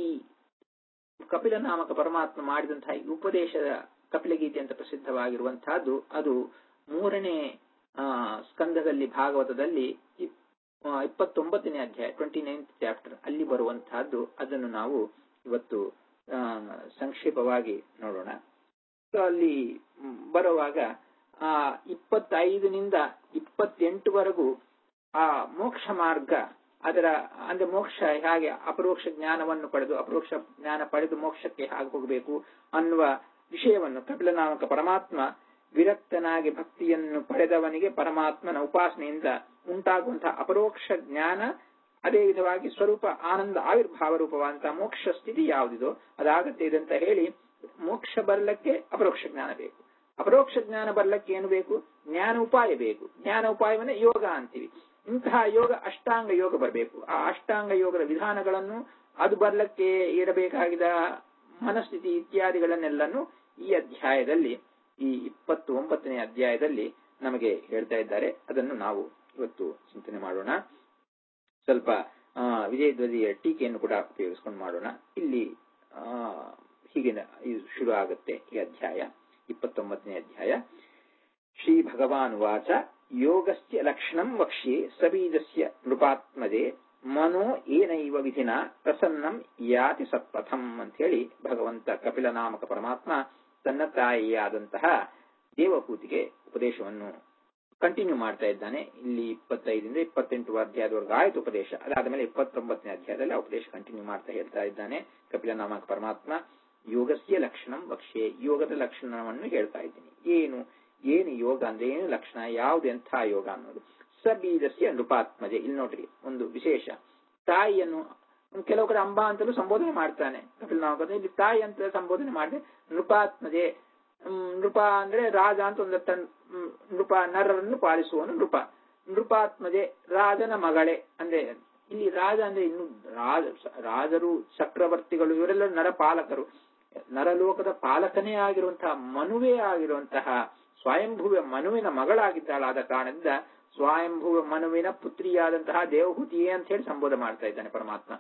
ಕಪಿಲ ನಾಮಕ ಪರಮಾತ್ಮ ಮಾಡಿದಂತಹ ಈ ಉಪದೇಶದ ಕಪಿಲಗೀತೆ ಅಂತ ಪ್ರಸಿದ್ಧವಾಗಿರುವಂತಹದ್ದು ಅದು ಮೂರನೇ ಆ, ಸ್ಕಂದದಲ್ಲಿ ಭಾಗವತದಲ್ಲಿ ಇಪ್- ಆ, ಇಪ್ಪತ್ತೊಂಬತ್ತನೇ ಅಧ್ಯಾಯ ಟ್ವೆಂಟಿ ನೈನ್ತ್ ಚಾಪ್ಟರ್ ಅಲ್ಲಿ ಬರುವಂತಹದ್ದು ಅದನ್ನು ನಾವು ಇವತ್ತು ಆ, ಸಂಕ್ಷೇಪವಾಗಿ ನೋಡೋಣ ಸೊ ಅಲ್ಲಿ ಮ್, ಬರುವಾಗ ಆ ಇಪ್ಪತ್ತೈದನಿಂದ ಇಪ್ಪತ್ತೆಂಟುವರೆಗೂ ಆ ಮೋಕ್ಷ ಮಾರ್ಗ ಅದರ ಅಂದ್ರೆ ಮೋಕ್ಷ ಹೇಗೆ ಅಪರೋಕ್ಷ ಜ್ಞಾನವನ್ನು ಪಡೆದು ಅಪರೋಕ್ಷ ಜ್ಞಾನ ಪಡೆದು ಮೋಕ್ಷಕ್ಕೆ ಹಾಗೆ ಹೋಗಬೇಕು ಅನ್ನುವ ವಿಷಯವನ್ನು ಕಪಿಲನಾಮಕ ಪರಮಾತ್ಮ ವಿರಕ್ತನಾಗಿ ಭಕ್ತಿಯನ್ನು ಪಡೆದವನಿಗೆ ಪರಮಾತ್ಮನ ಉಪಾಸನೆಯಿಂದ ಉಂಟಾಗುವಂತಹ ಅಪರೋಕ್ಷ ಜ್ಞಾನ ಅದೇ ವಿಧವಾಗಿ ಸ್ವರೂಪ ಆನಂದ ಆವಿರ್ಭಾವ ರೂಪವಾದಂತಹ ಮೋಕ್ಷ ಸ್ಥಿತಿ ಯಾವುದಿದೋ ಅದಾಗತ್ತೆ ಇದಂತ ಹೇಳಿ ಮೋಕ್ಷ ಬರಲಿಕ್ಕೆ ಅಪರೋಕ್ಷ ಜ್ಞಾನ ಬೇಕು ಅಪರೋಕ್ಷ ಜ್ಞಾನ ಬರ್ಲಕ್ಕೆ ಏನು ಬೇಕು ಜ್ಞಾನ ಉಪಾಯ ಬೇಕು ಜ್ಞಾನ ಉಪಾಯವನ್ನೇ ಯೋಗ ಅಂತೀವಿ ಇಂತಹ ಯೋಗ ಅಷ್ಟಾಂಗ ಯೋಗ ಬರಬೇಕು ಆ ಅಷ್ಟಾಂಗ ಯೋಗದ ವಿಧಾನಗಳನ್ನು ಅದು ಬರ್ಲಕ್ಕೆ ಇರಬೇಕಾಗಿದ ಮನಸ್ಥಿತಿ ಇತ್ಯಾದಿಗಳನ್ನೆಲ್ಲನೂ ಈ ಅಧ್ಯಾಯದಲ್ಲಿ ಈ ಇಪ್ಪತ್ತು ಒಂಬತ್ತನೇ ಅಧ್ಯಾಯದಲ್ಲಿ ನಮಗೆ ಹೇಳ್ತಾ ಇದ್ದಾರೆ ಅದನ್ನು ನಾವು ಇವತ್ತು ಚಿಂತನೆ ಮಾಡೋಣ ಸ್ವಲ್ಪ ಆ, ವಿಜಯಧ್ವಜಿಯ ಟೀಕೆಯನ್ನು ಕೂಡ ಉಪಯೋಗಿಸ್ಕೊಂಡು ಮಾಡೋಣ ಇಲ್ಲಿ ಆ, ಹೀಗೆ ನ- ಇದು ಶುರು ಆಗುತ್ತೆ ಈ ಅಧ್ಯಾಯ ಇಪ್ಪತ್ತೊಂಬತ್ತನೇ ಅಧ್ಯಾಯ ಶ್ರೀ ಭಗವಾನ್ ವಾಚ ಯೋಗಸ್ಯ ಲಕ್ಷಣಂ ವಕ್ಷ್ಯೆ ಸಬೀಜಸ್ಯ ನೃಪಾತ್ಮಜೆ ಮನೋ ಏನೈವ ವಿಧಿನ ಪ್ರಸನ್ನಂ ಯಾತಿ ಸತ್ಪಥಂ ಅಂತ ಹೇಳಿ ಭಗವಂತ ಕಪಿಲ ನಾಮಕ ಪರಮಾತ್ಮ ತನ್ನ ತಾಯಿಯಾದಂತಹ ದೇವಹೂತಿಗೆ ಉಪದೇಶವನ್ನು ಕಂಟಿನ್ಯೂ ಮಾಡ್ತಾ ಇದ್ದಾನೆ ಇಲ್ಲಿ ಇಪ್ಪತ್ತೈದರಿಂದ ಇಪ್ಪತ್ತೆಂಟು ಅಧ್ಯಾಯದವರೆಗೂ ಆಯ್ತು ಉಪದೇಶ ಅದಾದ ಮೇಲೆ ಇಪ್ಪತ್ತೊಂಬತ್ತನೇ ಅಧ್ಯಾಯದಲ್ಲಿ ಆ ಉಪದೇಶ ಕಂಟಿನ್ಯೂ ಮಾಡ್ತಾ ಹೇಳ್ತಾ ಇದ್ದಾನೆ ಕಪಿಲ ನಾಮಕ ಪರಮಾತ್ಮ ಯೋಗಸ್ಯ ಲಕ್ಷಣಂ ವಕ್ಷೆ ಯೋಗದ ಲಕ್ಷಣವನ್ನು ಹೇಳ್ತಾ ಇದ್ದೀನಿ ಏನು ಏನು ಯೋಗ ಅಂದ್ರೆ ಏನು ಲಕ್ಷಣ ಯಾವ್ದು ಎಂಥ ಯೋಗ ಅನ್ನೋದು ಸಬೀಜಸ್ಯ ನೃಪಾತ್ಮಜೆ ಇಲ್ಲಿ ನೋಡ್ರಿ ಒಂದು ವಿಶೇಷ ತಾಯಿಯನ್ನು ಕೆಲವು ಕಡೆ ಅಂಬಾ ಅಂತಲೂ ಸಂಬೋಧನೆ ಮಾಡ್ತಾನೆ ಕಪಿಲ ನಾಮಕ ಇಲ್ಲಿ ತಾಯಿ ಅಂತ ಸಂಬೋಧನೆ ಮಾಡಿದೆ ನೃಪಾತ್ಮಜೆ ಹ್ಮ್, ನೃಪ ಅಂದ್ರೆ ರಾಜ ಅಂತ ಒಂದು ತನ್ ಹ್ಮ್, ನೃಪ ನರರನ್ನು ಪಾಲಿಸುವನು ನೃಪ ನೃಪಾತ್ಮಜೆ ರಾಜನ ಮಗಳೇ ಅಂದ್ರೆ ಇಲ್ಲಿ ರಾಜ ಅಂದ್ರೆ ಇನ್ನು ರಾಜ ರಾಜರು ಚಕ್ರವರ್ತಿಗಳು ಇವರೆಲ್ಲ ನರಪಾಲಕರು ನರಲೋಕದ ಪಾಲಕನೇ ಆಗಿರುವಂತಹ ಮನುವೇ ಆಗಿರುವಂತಹ ಸ್ವಯಂಭುವ ಮನುವಿನ ಮಗಳಾಗಿದ್ದಾಳಾದ ಕಾರಣದಿಂದ ಸ್ವಯಂಭುವ ಮನುವಿನ ಪುತ್ರಿಯಾದಂತಹ ದೇವಹೂತಿಯೇ ಅಂತ ಹೇಳಿ ಸಂಬೋಧ ಮಾಡ್ತಾ ಇದ್ದಾನೆ ಪರಮಾತ್ಮ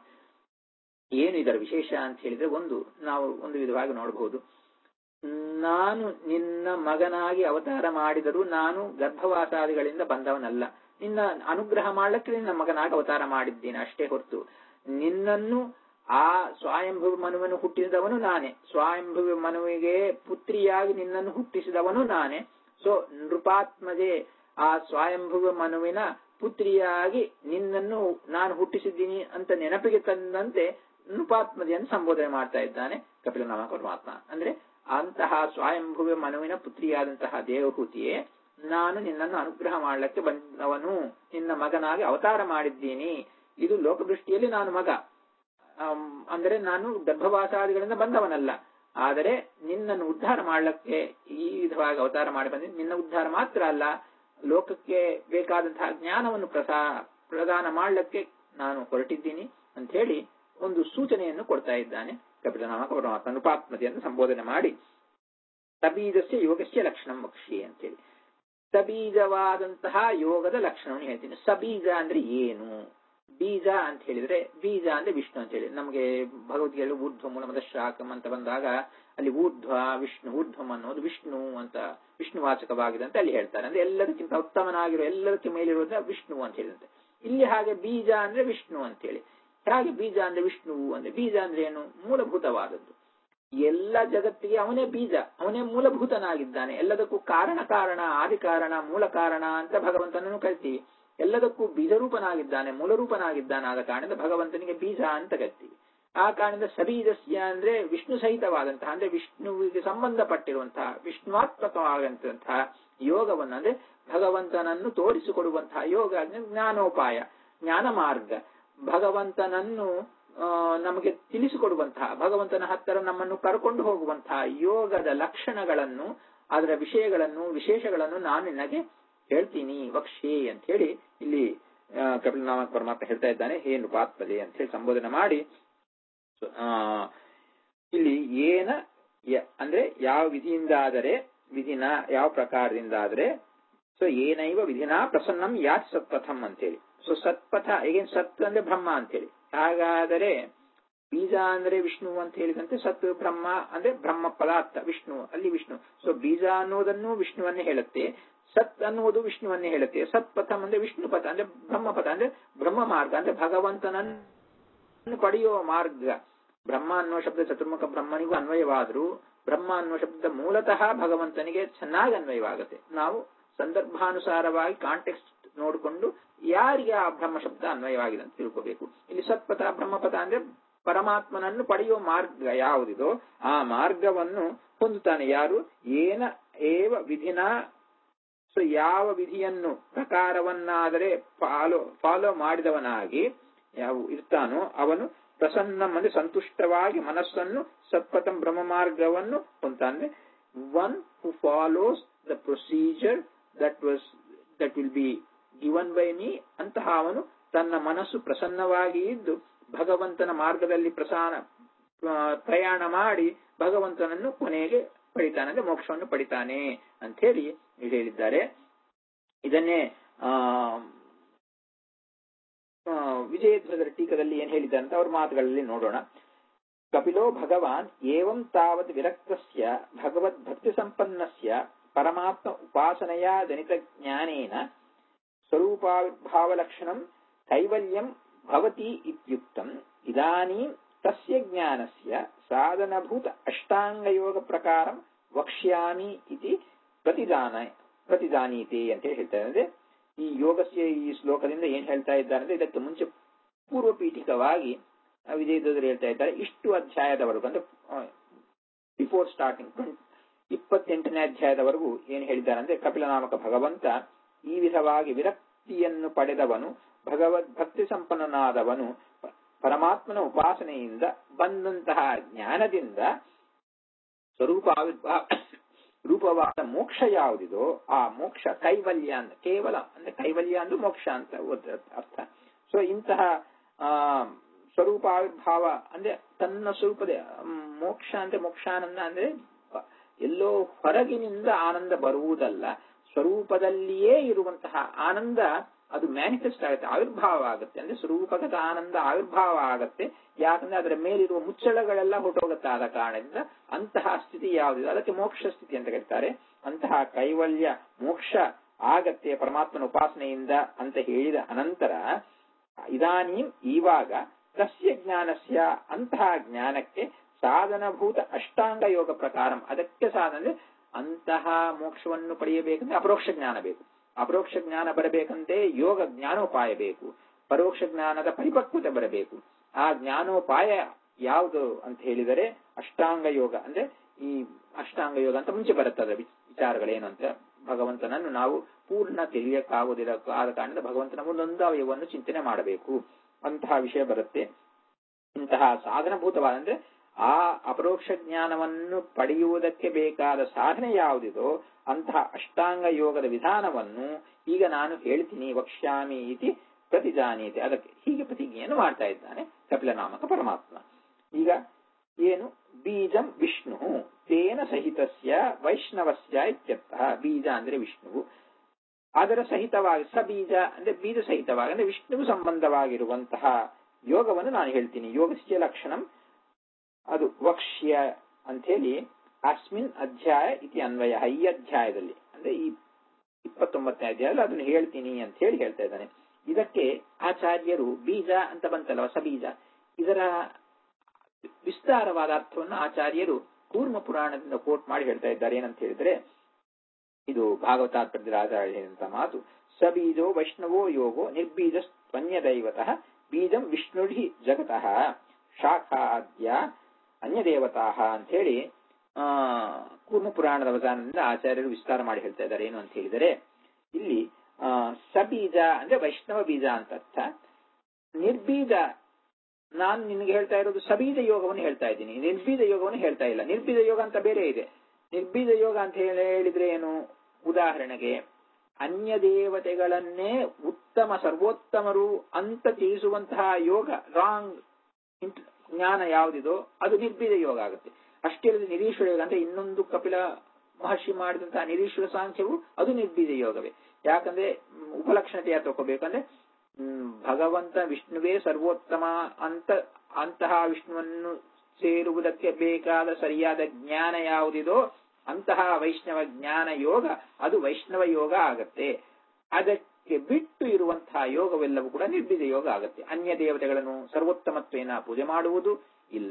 ಏನು ಇದರ ವಿಶೇಷ ಅಂತ ಹೇಳಿದ್ರೆ ಒಂದು ನಾವು ಒಂದು ವಿಧವಾಗಿ ನೋಡಬಹುದು ನಾನು ನಿನ್ನ ಮಗನಾಗಿ ಅವತಾರ ಮಾಡಿದರೂ ನಾನು ಗರ್ಭವಾಸಾದಿಗಳಿಂದ ಬಂದವನಲ್ಲ ನಿನ್ನ ಅನುಗ್ರಹ ಮಾಡ್ಲಿಕ್ಕೆ ನಿನ್ನ ಮಗನಾಗಿ ಅವತಾರ ಮಾಡಿದ್ದೇನೆ ಅಷ್ಟೇ ಹೊರತು ನಿನ್ನನ್ನು ಆ ಸ್ವಯಂಭುವ ಮನುವನ್ನು ಹುಟ್ಟಿಸಿದವನು ನಾನೇ ಸ್ವಯಂಭುವ ಮನುವಿಗೆ ಪುತ್ರಿಯಾಗಿ ನಿನ್ನನ್ನು ಹುಟ್ಟಿಸಿದವನು ನಾನೇ ಸೊ ನೃಪಾತ್ಮಜೆ ಆ ಸ್ವಯಂಭುವ ಮನುವಿನ ಪುತ್ರಿಯಾಗಿ ನಿನ್ನನ್ನು ನಾನು ಹುಟ್ಟಿಸಿದ್ದೀನಿ ಅಂತ ನೆನಪಿಗೆ ತಂದಂತೆ ನೃಪಾತ್ಮಜೆಯನ್ನು ಸಂಬೋಧನೆ ಮಾಡ್ತಾ ಇದ್ದಾನೆ ಕಪಿಲನಾಮ ಪರಮಾತ್ಮ ಅಂದ್ರೆ ಅಂತಹ ಸ್ವಯಂಭುವ ಮನುವಿನ ಪುತ್ರಿಯಾದಂತಹ ದೇವಹೂತಿಯೇ ನಾನು ನಿನ್ನನ್ನು ಅನುಗ್ರಹ ಮಾಡಲಿಕ್ಕೆ ಬಂದವನು ನಿನ್ನ ಮಗನಾಗಿ ಅವತಾರ ಮಾಡಿದ್ದೀನಿ ಇದು ಲೋಕದೃಷ್ಟಿಯಲ್ಲಿ ನಾನು ಮಗ ಅಂದರೆ ನಾನು ಗರ್ಭವಾಸಾದಿಗಳಿಂದ ಬಂದವನಲ್ಲ ಆದರೆ ನಿನ್ನನ್ನು ಉದ್ಧಾರ ಮಾಡಲಿಕ್ಕೆ ಈ ವಿಧವಾಗಿ ಅವತಾರ ಮಾಡಿ ಬಂದ ನಿನ್ನ ಉದ್ಧಾರ ಮಾತ್ರ ಅಲ್ಲ ಲೋಕಕ್ಕೆ ಬೇಕಾದಂತಹ ಜ್ಞಾನವನ್ನು ಪ್ರಸಾ ಪ್ರದಾನ ಮಾಡಲಿಕ್ಕೆ ನಾನು ಹೊರಟಿದ್ದೀನಿ ಅಂತ ಹೇಳಿ ಒಂದು ಸೂಚನೆಯನ್ನು ಕೊಡ್ತಾ ಇದ್ದಾನೆ ಕಪಿಲನಾಮಕ ಪರಮಾತ್ಮ ಅನುಪಾತ್ಮತೆಯನ್ನು ಸಂಬೋಧನೆ ಮಾಡಿ ಸಬೀಜಸ್ಯ ಯೋಗಸ್ಯ ಲಕ್ಷಣ ವಕ್ಷಿ ಅಂತೇಳಿ ಸಬೀಜವಾದಂತಹ ಯೋಗದ ಲಕ್ಷಣವನ್ನು ಹೇಳ್ತೀನಿ ಸಬೀಜ ಅಂದ್ರೆ ಏನು ಬೀಜ ಅಂತ ಹೇಳಿದ್ರೆ ಬೀಜ ಅಂದ್ರೆ ವಿಷ್ಣು ಅಂತ ಹೇಳಿ ನಮಗೆ ಭಗವದ್ಗೀತೆ ಊರ್ಧ್ವ ಮೂಲ ಶಾಖಂ ಅಂತ ಬಂದಾಗ ಅಲ್ಲಿ ಊರ್ಧ್ವ ವಿಷ್ಣು ಊರ್ಧ್ವಂ ಅನ್ನೋದು ವಿಷ್ಣು ಅಂತ ವಿಷ್ಣುವಾಚಕವಾಗಿದೆ ಅಂತ ಅಲ್ಲಿ ಹೇಳ್ತಾರೆ ಅಂದ್ರೆ ಎಲ್ಲದಕ್ಕಿಂತ ಉತ್ತಮನಾಗಿರೋ ಎಲ್ಲದಕ್ಕೆ ಮೇಲಿರುವುದ ವಿಷ್ಣು ಅಂತ ಹೇಳಿದಂತೆ ಇಲ್ಲಿ ಹಾಗೆ ಬೀಜ ಅಂದ್ರೆ ವಿಷ್ಣು ಅಂತ ಹೇಳಿ ಹಾಗೆ ಬೀಜ ಅಂದ್ರೆ ವಿಷ್ಣು ಅಂದ್ರೆ ಬೀಜ ಅಂದ್ರೆ ಏನು ಮೂಲಭೂತವಾದದ್ದು ಎಲ್ಲ ಜಗತ್ತಿಗೆ ಅವನೇ ಬೀಜ ಅವನೇ ಮೂಲಭೂತನಾಗಿದ್ದಾನೆ ಎಲ್ಲದಕ್ಕೂ ಕಾರಣ ಕಾರಣ ಆದಿ ಕಾರಣ ಮೂಲ ಕಾರಣ ಅಂತ ಭಗವಂತನನ್ನು ಕರಿತೀವಿ ಎಲ್ಲದಕ್ಕೂ ಬೀಜರೂಪನಾಗಿದ್ದಾನೆ ಮೂಲರೂಪನಾಗಿದ್ದಾನೆ ಆದ ಕಾರಣದಿಂದ ಭಗವಂತನಿಗೆ ಬೀಜ ಅಂತ ಕರಿತೀವಿ ಆ ಕಾರಣದಿಂದ ಸಬೀಜಸ್ಯ ಅಂದ್ರೆ ವಿಷ್ಣು ಸಹಿತವಾದಂತಹ ಅಂದ್ರೆ ವಿಷ್ಣುವಿಗೆ ಸಂಬಂಧಪಟ್ಟಿರುವಂತಹ ವಿಷ್ಣುವಾತ್ಮಕವಾದಂತಹ ಯೋಗವನ್ನು ಅಂದ್ರೆ ಭಗವಂತನನ್ನು ತೋರಿಸಿಕೊಡುವಂತಹ ಯೋಗ ಜ್ಞಾನೋಪಾಯ ಜ್ಞಾನ ಮಾರ್ಗ ಭಗವಂತನನ್ನು ನಮಗೆ ತಿಳಿಸಿಕೊಡುವಂತಹ ಭಗವಂತನ ಹತ್ತಿರ ನಮ್ಮನ್ನು ಕರ್ಕೊಂಡು ಹೋಗುವಂತಹ ಯೋಗದ ಲಕ್ಷಣಗಳನ್ನು ಅದರ ವಿಷಯಗಳನ್ನು ವಿಶೇಷಗಳನ್ನು ನಾನು ನಿನಗೆ ಹೇಳ್ತೀನಿ ವಕ್ಷೇ ಅಂತ ಹೇಳಿ ಇಲ್ಲಿ ಕಪಿಲನಾಮ ಪರಮಾತ್ಮ ಹೇಳ್ತಾ ಇದ್ದಾನೆ ಹೇ ನೃಪಾತ್ಮದೆ ಅಂತ ಹೇಳಿ ಸಂಬೋಧನೆ ಮಾಡಿ ಇಲ್ಲಿ ಏನ ಅಂದ್ರೆ ಯಾವ ವಿಧಿಯಿಂದಾದರೆ ವಿಧಿನ ಯಾವ ಪ್ರಕಾರದಿಂದಾದರೆ ಸೊ ಏನೈವ ವಿಧಿನ ಪ್ರಸನ್ನಂ ಯಾತ್ ಸತ್ಪಥಂ ಅಂತೇಳಿ ಸೊ ಸತ್ಪಥ ಈಗೇನ್ ಸತ್ ಅಂದ್ರೆ ಬ್ರಹ್ಮ ಅಂತೇಳಿ ಹಾಗಾದರೆ ಬೀಜ ಅಂದ್ರೆ ವಿಷ್ಣು ಅಂತ ಹೇಳಿದಂತೆ ಸತ್ ಬ್ರಹ್ಮ ಅಂದ್ರೆ ಬ್ರಹ್ಮ ಪದಾರ್ಥ ವಿಷ್ಣು ಅಲ್ಲಿ ವಿಷ್ಣು ಸೊ ಬೀಜ ಅನ್ನೋದನ್ನು ವಿಷ್ಣುವನ್ನೇ ಹೇಳುತ್ತೆ ಸತ್ ಅನ್ನುವುದು ವಿಷ್ಣುವನ್ನೇ ಹೇಳುತ್ತೆ ಸತ್ ಪಥ ಅಂದ್ರೆ ವಿಷ್ಣು ಪಥ ಅಂದ್ರೆ ಬ್ರಹ್ಮ ಪಥ ಅಂದ್ರೆ ಬ್ರಹ್ಮ ಮಾರ್ಗ ಅಂದ್ರೆ ಭಗವಂತನನ್ನು ಪಡೆಯುವ ಮಾರ್ಗ ಬ್ರಹ್ಮ ಅನ್ನುವ ಶಬ್ದ ಚತುರ್ಮುಖ ಬ್ರಹ್ಮನಿಗೂ ಅನ್ವಯವಾದರೂ ಬ್ರಹ್ಮ ಅನ್ನುವ ಶಬ್ದ ಮೂಲತಃ ಭಗವಂತನಿಗೆ ಚೆನ್ನಾಗಿ ಅನ್ವಯವಾಗುತ್ತೆ ನಾವು ಸಂದರ್ಭಾನುಸಾರವಾಗಿ ಕಾಂಟೆಕ್ಸ್ಟ್ ನೋಡಿಕೊಂಡು ಯಾರಿಗೆ ಆ ಬ್ರಹ್ಮ ಶಬ್ದ ಅನ್ವಯವಾಗಿದೆ ಅಂತ ತಿಳ್ಕೋಬೇಕು ಇಲ್ಲಿ ಸತ್ಪಥ ಬ್ರಹ್ಮಪಥ ಅಂದ್ರೆ ಪರಮಾತ್ಮನನ್ನು ಪಡೆಯುವ ಮಾರ್ಗ ಯಾವುದಿದೋ ಆ ಮಾರ್ಗವನ್ನು ಹೊಂದುತ್ತಾನೆ ಯಾರು ಏನ ಏವ ವಿಧಿನ ಸೊ ಯಾವ ವಿಧಿಯನ್ನು ಪ್ರಕಾರವನ್ನಾದರೆ ಫಾಲೋ ಫಾಲೋ ಮಾಡಿದವನಾಗಿ ಯಾವ ಇರ್ತಾನೋ ಅವನು ಪ್ರಸನ್ನ ಅಂದ್ರೆ ಸಂತುಷ್ಟವಾಗಿ ಮನಸ್ಸನ್ನು ಸತ್ಪಥಂ ಬ್ರಹ್ಮ ಮಾರ್ಗವನ್ನು ಹೊಂತಾನೆ one who follows the procedure that was that will be given by me ಅಂತಹ ಅವನು ತನ್ನ ಮನಸ್ಸು ಪ್ರಸನ್ನವಾಗಿ ಇದ್ದು ಭಗವಂತನ ಮಾರ್ಗದಲ್ಲಿ ಪ್ರಸಾನ ಪ್ರಯಾಣ ಮಾಡಿ ಭಗವಂತನನ್ನು ಕೊನೆಗೆ ಪಡಿತಾನೆ ಅಂದ್ರೆ ಮೋಕ್ಷವನ್ನು ಪಡಿತಾನೆ ಅಂತ ಹೇಳಿ ಹೇಳಿದ್ದಾರೆ ಇದನ್ನೇ ಆ ವಿಜಯಧ್ವಜರ ಟೀಕದಲ್ಲಿ ಏನ್ ಹೇಳಿದ್ದಾರೆ ಅಂತ ಅವ್ರ ಮಾತುಗಳಲ್ಲಿ ನೋಡೋಣ ಕಪಿಲೋ ಭಗವಾನ್ ಏವಂ ತಾವತ್ ವಿರಕ್ತಸ್ಯ ಭಗವದ್ ಭಕ್ತಿ ಸಂಪನ್ನಸ್ಯ ಪರಮಾತ್ಮ ಉಪಾಸನೆಯ ಜನಿತ ಜ್ಞಾನೇನ ಸ್ವರೂಪಾವಿರ್ಭಾವಲಕ್ಷಣಂ ಕೈವಲ್ಯಂ ಭವತಿ ಇತ್ಯುಕ್ತಂ ಇದಾನೀಂ ತಸ್ಯ ಜ್ಞಾನಸ್ಯ ಸಾಧನಭೂತ ಅಷ್ಟಾಂಗಯೋಗ ಪ್ರಕಾರಂ ವಕ್ಷ್ಯಾಮಿ ಇತಿ ಪ್ರತಿದಾನ ಪ್ರತಿದಾನೀತೆ ಅಂತ ಹೇಳಿ ಹೇಳ್ತಾರೆ ಅಂದ್ರೆ ಈ ಯೋಗಸ್ಯ ಈ ಶ್ಲೋಕದಿಂದ ಏನ್ ಹೇಳ್ತಾ ಇದ್ದಾರೆ ಅಂದ್ರೆ ಇದಕ್ಕೆ ಮುಂಚೆ ಪೂರ್ವ ಪೀಠಿಕವಾಗಿ ವಿಜಯದರು ಹೇಳ್ತಾ ಇದ್ದಾರೆ ಇಷ್ಟು ಅಧ್ಯಾಯದವರೆಗೂ ಅಂದ್ರೆ ಬಿಫೋರ್ ಸ್ಟಾರ್ಟಿಂಗ್ ಇಪ್ಪತ್ತೆಂಟನೇ ಅಧ್ಯಾಯದವರೆಗೂ ಏನ್ ಹೇಳಿದ್ದಾರೆ ಅಂದ್ರೆ ಕಪಿಲನಾಮಕ ಭಗವಂತ ಈ ವಿಧವಾಗಿ ವಿರಕ್ತಿಯನ್ನು ಪಡೆದವನು ಭಗವದ್ ಭಕ್ತಿ ಸಂಪನ್ನನಾದವನು ಪರಮಾತ್ಮನ ಉಪಾಸನೆಯಿಂದ ಬಂದಂತಹ ಜ್ಞಾನದಿಂದ ಸ್ವರೂಪಾವಿರ್ಭಾವ ರೂಪವಾದ ಮೋಕ್ಷ ಯಾವುದಿದೋ ಆ ಮೋಕ್ಷ ಕೈವಲ್ಯ ಅಂತ ಕೇವಲ ಅಂದ್ರೆ ಕೈವಲ್ಯ ಅಂದ್ರೆ ಮೋಕ್ಷ ಅಂತ ಅರ್ಥ ಸೊ ಇಂತಹ ಆ ಸ್ವರೂಪ ಆವಿರ್ಭಾವ ಅಂದ್ರೆ ತನ್ನ ಸ್ವರೂಪದ ಮ್, ಮೋಕ್ಷ ಅಂದ್ರೆ ಮೋಕ್ಷಾನಂದ ಅಂದ್ರೆ ಪ- ಎಲ್ಲೋ ಹೊರಗಿನಿಂದ ಆನಂದ ಬರುವುದಲ್ಲ ಸ್ವರೂಪದಲ್ಲಿಯೇ ಇರುವಂತಹ ಆನಂದ ಅದು ಮ್ಯಾನಿಫೆಸ್ಟ್ ಆಗುತ್ತೆ ಆವಿರ್ಭಾವ ಆಗುತ್ತೆ ಅಂದ್ರೆ ಸ್ವರೂಪಗತ ಆನಂದ ಆವಿರ್ಭಾವ ಆಗತ್ತೆ ಯಾಕಂದ್ರೆ ಅದರ ಮೇಲಿರುವ ಮುಚ್ಚಳಗಳೆಲ್ಲ ಹೊರಟೋಗುತ್ತೆ ಆದ ಕಾರಣದಿಂದ ಅಂತಹ ಸ್ಥಿತಿ ಯಾವುದಿದೆ ಅದಕ್ಕೆ ಮೋಕ್ಷ ಸ್ಥಿತಿ ಅಂತ ಕರೀತಾರೆ ಅಂತಹ ಕೈವಲ್ಯ ಮೋಕ್ಷ ಆಗತ್ತೆ ಪರಮಾತ್ಮನ ಉಪಾಸನೆಯಿಂದ ಅಂತ ಹೇಳಿದ ಅನಂತರ ಇದಾನೀಂ ಈವಾಗ ತಸ್ಯ ಜ್ಞಾನಸ್ಯ ಅಂತಹ ಜ್ಞಾನಕ್ಕೆ ಸಾಧನಭೂತ ಅಷ್ಟಾಂಗ ಯೋಗ ಪ್ರಕಾರ ಅದಕ್ಕೆ ಸಾಧನ ಅಂದ್ರೆ ಅಂತಹ ಮೋಕ್ಷವನ್ನು ಪಡೆಯಬೇಕಂದ್ರೆ ಅಪರೋಕ್ಷ ಜ್ಞಾನ ಬೇಕು ಅಪರೋಕ್ಷ ಜ್ಞಾನ ಬರಬೇಕಂತೆ ಯೋಗ ಜ್ಞಾನೋಪಾಯ ಬೇಕು ಪರೋಕ್ಷ ಜ್ಞಾನದ ಪರಿಪಕ್ವತೆ ಬರಬೇಕು ಆ ಜ್ಞಾನೋಪಾಯ ಯಾವುದು ಅಂತ ಹೇಳಿದರೆ ಅಷ್ಟಾಂಗ ಯೋಗ ಅಂದ್ರೆ ಈ ಅಷ್ಟಾಂಗ ಯೋಗ ಅಂತ ಮುಂಚೆ ಬರುತ್ತದೆ ವಿಚಾರಗಳೇನು ಅಂತ ಭಗವಂತನನ್ನು ನಾವು ಪೂರ್ಣ ತಿಳಿಯಕ್ಕಾಗುವುದಿಲ್ಲ ಆದ ಕಾರಣದಿಂದ ಭಗವಂತನ ಒಂದೊಂದು ಅವಯವವನ್ನು ಚಿಂತನೆ ಮಾಡಬೇಕು ಅಂತಹ ವಿಷಯ ಬರುತ್ತೆ ಇಂತಹ ಸಾಧನಭೂತವಾದ ಅಂದ್ರೆ ಆ ಅಪರೋಕ್ಷ ಜ್ಞಾನವನ್ನು ಪಡೆಯುವುದಕ್ಕೆ ಬೇಕಾದ ಸಾಧನೆ ಯಾವುದಿದೋ ಅಂತಹ ಅಷ್ಟಾಂಗ ಯೋಗದ ವಿಧಾನವನ್ನು ಈಗ ನಾನು ಹೇಳ್ತೀನಿ ವಕ್ಷ್ಯಾಮಿ ಇತಿ ಪ್ರತಿಜಾನೀತಿ ಅದಕ್ಕೆ ಹೀಗೆ ಪ್ರತಿಜ್ಞೆಯನ್ನು ಮಾಡ್ತಾ ಇದ್ದಾನೆ ಕಪಿಲನಾಮಕ ಪರಮಾತ್ಮ ಈಗ ಏನು ಬೀಜಂ ವಿಷ್ಣು ತೇನ ಸಹಿತಸ್ಯ ವೈಷ್ಣವಸ್ಯ ಇತ್ಯರ್ಥಃ ಬೀಜ ಅಂದ್ರೆ ವಿಷ್ಣುವು ಅದರ ಸಹಿತವಾಗಿ ಸ ಬೀಜ ಅಂದ್ರೆ ಬೀಜ ಸಹಿತವಾಗಿ ಅಂದ್ರೆ ವಿಷ್ಣುವು ಸಂಬಂಧವಾಗಿರುವಂತಹ ಯೋಗವನ್ನು ನಾನು ಹೇಳ್ತೀನಿ ಯೋಗಸ್ಯ ಲಕ್ಷಣಂ ಅದು ವಕ್ಷ್ಯ ಅಂತ ಹೇಳಿ ಅಸ್ಮಿನ್ ಅಧ್ಯಾಯ ಇತಿ ಅನ್ವಯ ಈ ಅಧ್ಯಾಯದಲ್ಲಿ ಅಂದ್ರೆ ಈ ಇಪ್ಪತ್ತೊಂಬತ್ತನೇ ಅಧ್ಯಾಯದಲ್ಲಿ ಅದನ್ನು ಹೇಳ್ತೀನಿ ಅಂತ ಹೇಳಿ ಹೇಳ್ತಾ ಇದ್ದಾನೆ ಇದಕ್ಕೆ ಆಚಾರ್ಯರು ಬೀಜ ಅಂತ ಬಂತಲ್ಲ ಹೊಸ ಬೀಜ ಇದರ ವಿಸ್ತಾರವಾದ ಅರ್ಥವನ್ನು ಆಚಾರ್ಯರು ಕೂರ್ಮ ಪುರಾಣದಿಂದ ಕೋಟ್ ಮಾಡಿ ಹೇಳ್ತಾ ಇದ್ದಾರೆ ಏನಂತ ಹೇಳಿದ್ರೆ ಇದು ಭಾಗವತಾತ್ಪರ್ಯದ ಆಚಾರ್ಯ ಹೇಳಿದಂತ ಮಾತು ಸಬೀಜೋ ವೈಷ್ಣವೋ ಯೋಗೋ ನಿರ್ಬೀಜ ತ್ವನ್ಯದೈವತಃ ಬೀಜಂ ವಿಷ್ಣುರ್ಹಿ ಜಗತಃ ಶಾಖಾದ್ಯ ಅನ್ಯದೇವತಾ ಅಂತ ಹೇಳಿ ಆ ಕೂರ್ಮ ಪುರಾಣದ ಅವಧಾನದಿಂದ ಆಚಾರ್ಯರು ವಿಸ್ತಾರ ಮಾಡಿ ಹೇಳ್ತಾ ಇದ್ದಾರೆ ಏನು ಅಂತ ಹೇಳಿದರೆ ಇಲ್ಲಿ ಆ ಸಬೀಜ ಅಂದ್ರೆ ವೈಷ್ಣವ ಬೀಜ ಅಂತ ಅರ್ಥ ನಿರ್ಬೀಜ ನಾನು ನಿನಗೆ ಹೇಳ್ತಾ ಇರೋದು ಸಬೀಜ ಯೋಗವನ್ನು ಹೇಳ್ತಾ ಇದ್ದೀನಿ ನಿರ್ಬೀಜ ಯೋಗವನ್ನು ಹೇಳ್ತಾ ಇಲ್ಲ ನಿರ್ಬೀಜ ಯೋಗ ಅಂತ ಬೇರೆ ಇದೆ ನಿರ್ಬೀಜ ಯೋಗ ಅಂತ ಹೇಳಿ ಹೇಳಿದ್ರೆ ಏನು ಉದಾಹರಣೆಗೆ ಅನ್ಯ ದೇವತೆಗಳನ್ನೇ ಉತ್ತಮ ಸರ್ವೋತ್ತಮರು ಅಂತ ತಿಳಿಸುವಂತಹ ಯೋಗ ರಾಂಗ್ ಜ್ಞಾನ ಯಾವುದಿದೋ ಅದು ನಿರ್ಬೀಜ ಯೋಗ ಆಗುತ್ತೆ ಅಷ್ಟೇ ಅಲ್ಲದೆ ನಿರೀಶ್ವರ ಯೋಗ ಅಂದ್ರೆ ಇನ್ನೊಂದು ಕಪಿಲ ಮಹರ್ಷಿ ಮಾಡಿದಂತಹ ನಿರೀಶ್ವರ ಸಾಂಖ್ಯವು ಅದು ನಿರ್ಬೀಜ ಯೋಗವೇ ಯಾಕಂದ್ರೆ ಮ್, ಉಪಲಕ್ಷಣತೆಯ ತಗೋಬೇಕಂದ್ರೆ ಹ್ಮ್, ಭಗವಂತ ವಿಷ್ಣುವೇ ಸರ್ವೋತ್ತಮ ಅಂತ ಅಂತಹ ವಿಷ್ಣುವನ್ನು ಸೇರುವುದಕ್ಕೆ ಬೇಕಾದ ಸರಿಯಾದ ಜ್ಞಾನ ಯಾವುದಿದೋ ಅಂತಹ ವೈಷ್ಣವ ಜ್ಞಾನ ಯೋಗ ಅದು ವೈಷ್ಣವ ಯೋಗ ಆಗತ್ತೆ ಅದಕ್ಕೆ ಬಿಟ್ಟು ಇರುವಂತಹ ಯೋಗವೆಲ್ಲವೂ ಕೂಡ ನಿರ್ಬೀಜ ಯೋಗ ಆಗತ್ತೆ ಅನ್ಯ ದೇವತೆಗಳನ್ನು ಸರ್ವೋತ್ತಮತ್ವೇನ ಪೂಜೆ ಮಾಡುವುದು ಇಲ್ಲ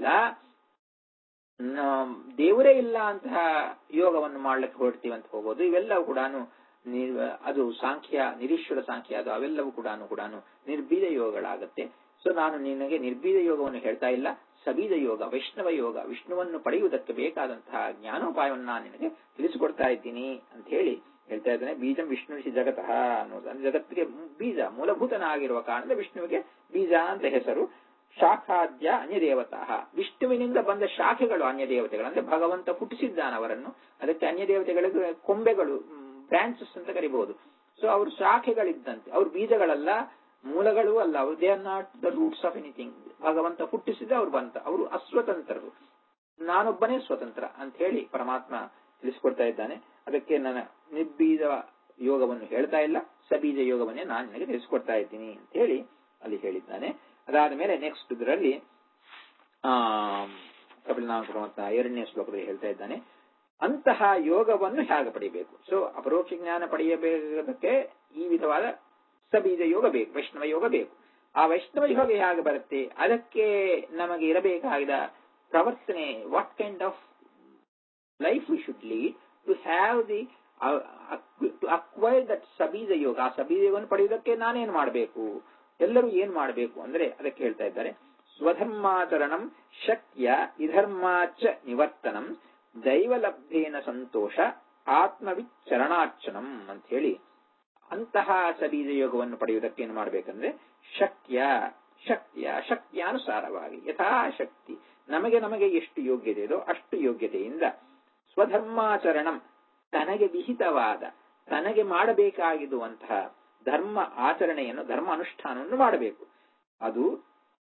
ನ- ದೇವರೇ ಇಲ್ಲ ಅಂತಹ ಯೋಗವನ್ನು ಮಾಡ್ಲಿಕ್ಕೆ ಹೊರಡ್ತೀವಿ ಅಂತ ಹೋಗೋದು ಇವೆಲ್ಲವೂ ಕೂಡ ಅದು ಸಾಂಖ್ಯ ನಿರೀಶ್ವರ ಸಾಂಖ್ಯ ಅದು ಅವೆಲ್ಲವೂ ಕೂಡ ಕೂಡ ನಿರ್ಬೀಜ ಯೋಗಗಳಾಗತ್ತೆ ಸೊ ನಾನು ನಿನಗೆ ನಿರ್ಬೀಜ ಯೋಗವನ್ನು ಹೇಳ್ತಾ ಇಲ್ಲ ಸಬೀಜ ಯೋಗ ವೈಷ್ಣವ ಯೋಗ ವಿಷ್ಣುವನ್ನು ಪಡೆಯುವುದಕ್ಕೆ ಬೇಕಾದಂತಹ ಜ್ಞಾನೋಪಾಯವನ್ನು ನಾನು ನಿನಗೆ ತಿಳಿಸಿಕೊಡ್ತಾ ಇದ್ದೀನಿ ಅಂತ ಹೇಳಿ ಹೇಳ್ತಾ ಇದ್ದಾನೆ ಬೀಜಂ ವಿಷ್ಣು ಜಗತಃ ಅನ್ನೋದು ಅಂದ್ರೆ ಜಗತ್ತಿಗೆ ಬೀಜ ಮೂಲಭೂತನಾಗಿರುವ ಕಾರಣದ ವಿಷ್ಣುವಿಗೆ ಬೀಜ ಅಂತ ಹೆಸರು ಶಾಖಾದ್ಯ ಅನ್ಯ ದೇವತಾ ವಿಷ್ಣುವಿನಿಂದ ಬಂದ ಶಾಖೆಗಳು ಅನ್ಯ ದೇವತೆಗಳು ಅಂದ್ರೆ ಭಗವಂತ ಹುಟ್ಟಿಸಿದ್ದಾನ ಅವರನ್ನು ಅದಕ್ಕೆ ಅನ್ಯ ದೇವತೆಗಳಿಗೆ ಕೊಂಬೆಗಳು ಬ್ರಾಂಚಸ್ ಅಂತ ಕರಿಬಹುದು ಸೊ ಅವರು ಶಾಖೆಗಳಿದ್ದಂತೆ ಅವ್ರು ಬೀಜಗಳಲ್ಲ ಮೂಲಗಳು ಅಲ್ಲ ಅವರು they are not the roots of anything ಭಗವಂತ ಹುಟ್ಟಿಸಿದ ಅವ್ರು ಬಂತ ಅವರು ಅಸ್ವತಂತ್ರರು ನಾನೊಬ್ಬನೇ ಸ್ವತಂತ್ರ ಅಂತ ಹೇಳಿ ಪರಮಾತ್ಮ ತಿಳಿಸಿಕೊಡ್ತಾ ಇದ್ದಾನೆ ಅದಕ್ಕೆ ನನ್ನ ನಿರ್ಬೀಜ ಯೋಗವನ್ನು ಹೇಳ್ತಾ ಇಲ್ಲ ಸಬೀಜ ಯೋಗವನ್ನೇ ನಾನು ನಿನಗೆ ತಿಳಿಸಿಕೊಡ್ತಾ ಇದ್ದೀನಿ ಅಂತ ಹೇಳಿ ಅಲ್ಲಿ ಹೇಳಿದ್ದಾನೆ ಅದಾದ ಮೇಲೆ ನೆಕ್ಸ್ಟ್ ಇದರಲ್ಲಿ ಆ ಕಪಿಲನಾಮ ಪರಮಾತ್ಮ ಎರಡನೇ ಶ್ಲೋಕದಲ್ಲಿ ಹೇಳ್ತಾ ಇದ್ದಾನೆ ಅಂತಹ ಯೋಗವನ್ನು ಹೇಗೆ ಪಡೆಯಬೇಕು ಸೊ ಅಪರೋಕ್ಷ ಜ್ಞಾನ ಪಡೆಯಬೇಕದಕ್ಕೆ ಈ ವಿಧವಾದ ಸಬೀಜ ಯೋಗ ಬೇಕು ವೈಷ್ಣವ ಯೋಗ ಬೇಕು ಆ ವೈಷ್ಣವ ಯೋಗ ಹೇಗೆ ಬರುತ್ತೆ ಅದಕ್ಕೆ ನಮಗೆ ಇರಬೇಕಾದ ಪ್ರವರ್ತನೆ what kind of life we should lead to have the to acquire that ಸಬೀಜ ಯೋಗ ಆ ಸಬೀಜ ಯೋಗವನ್ನು ಪಡೆಯುವುದಕ್ಕೆ ನಾನೇನ್ ಮಾಡಬೇಕು ಎಲ್ಲರೂ ಏನ್ ಮಾಡಬೇಕು ಅಂದ್ರೆ ಅದಕ್ಕೆ ಹೇಳ್ತಾ ಇದ್ದಾರೆ ಸ್ವಧರ್ಮಾಚರಣಂ ಶಕ್ಯ ಇಧರ್ಮಾಚ ನಿವರ್ತನಂ ದೈವಲಬ್ಧೇನ ಸಂತೋಷ ಆತ್ಮವಿಚರಣಾರ್ಚನಂ ಅಂತ ಹೇಳಿ ಅಂತಹ ಸಬೀಜ ಯೋಗವನ್ನು ಪಡೆಯುವುದಕ್ಕೆ ಏನು ಮಾಡಬೇಕಂದ್ರೆ ಶಕ್ಯ ಶಕ್ತಿಯ ಶಕ್ತಿಯಾನುಸಾರವಾಗಿ ಯಥಾಶಕ್ತಿ ನಮಗೆ ನಮಗೆ ಎಷ್ಟು ಯೋಗ್ಯತೆ ಇದೋ ಅಷ್ಟು ಯೋಗ್ಯತೆಯಿಂದ ಸ್ವಧರ್ಮಾಚರಣಂ ತನಗೆ ವಿಹಿತವಾದ ತನಗೆ ಮಾಡಬೇಕಾಗಿರುವಂತಹ ಧರ್ಮ ಆಚರಣೆಯನ್ನು ಧರ್ಮ ಅನುಷ್ಠಾನವನ್ನು ಮಾಡಬೇಕು ಅದು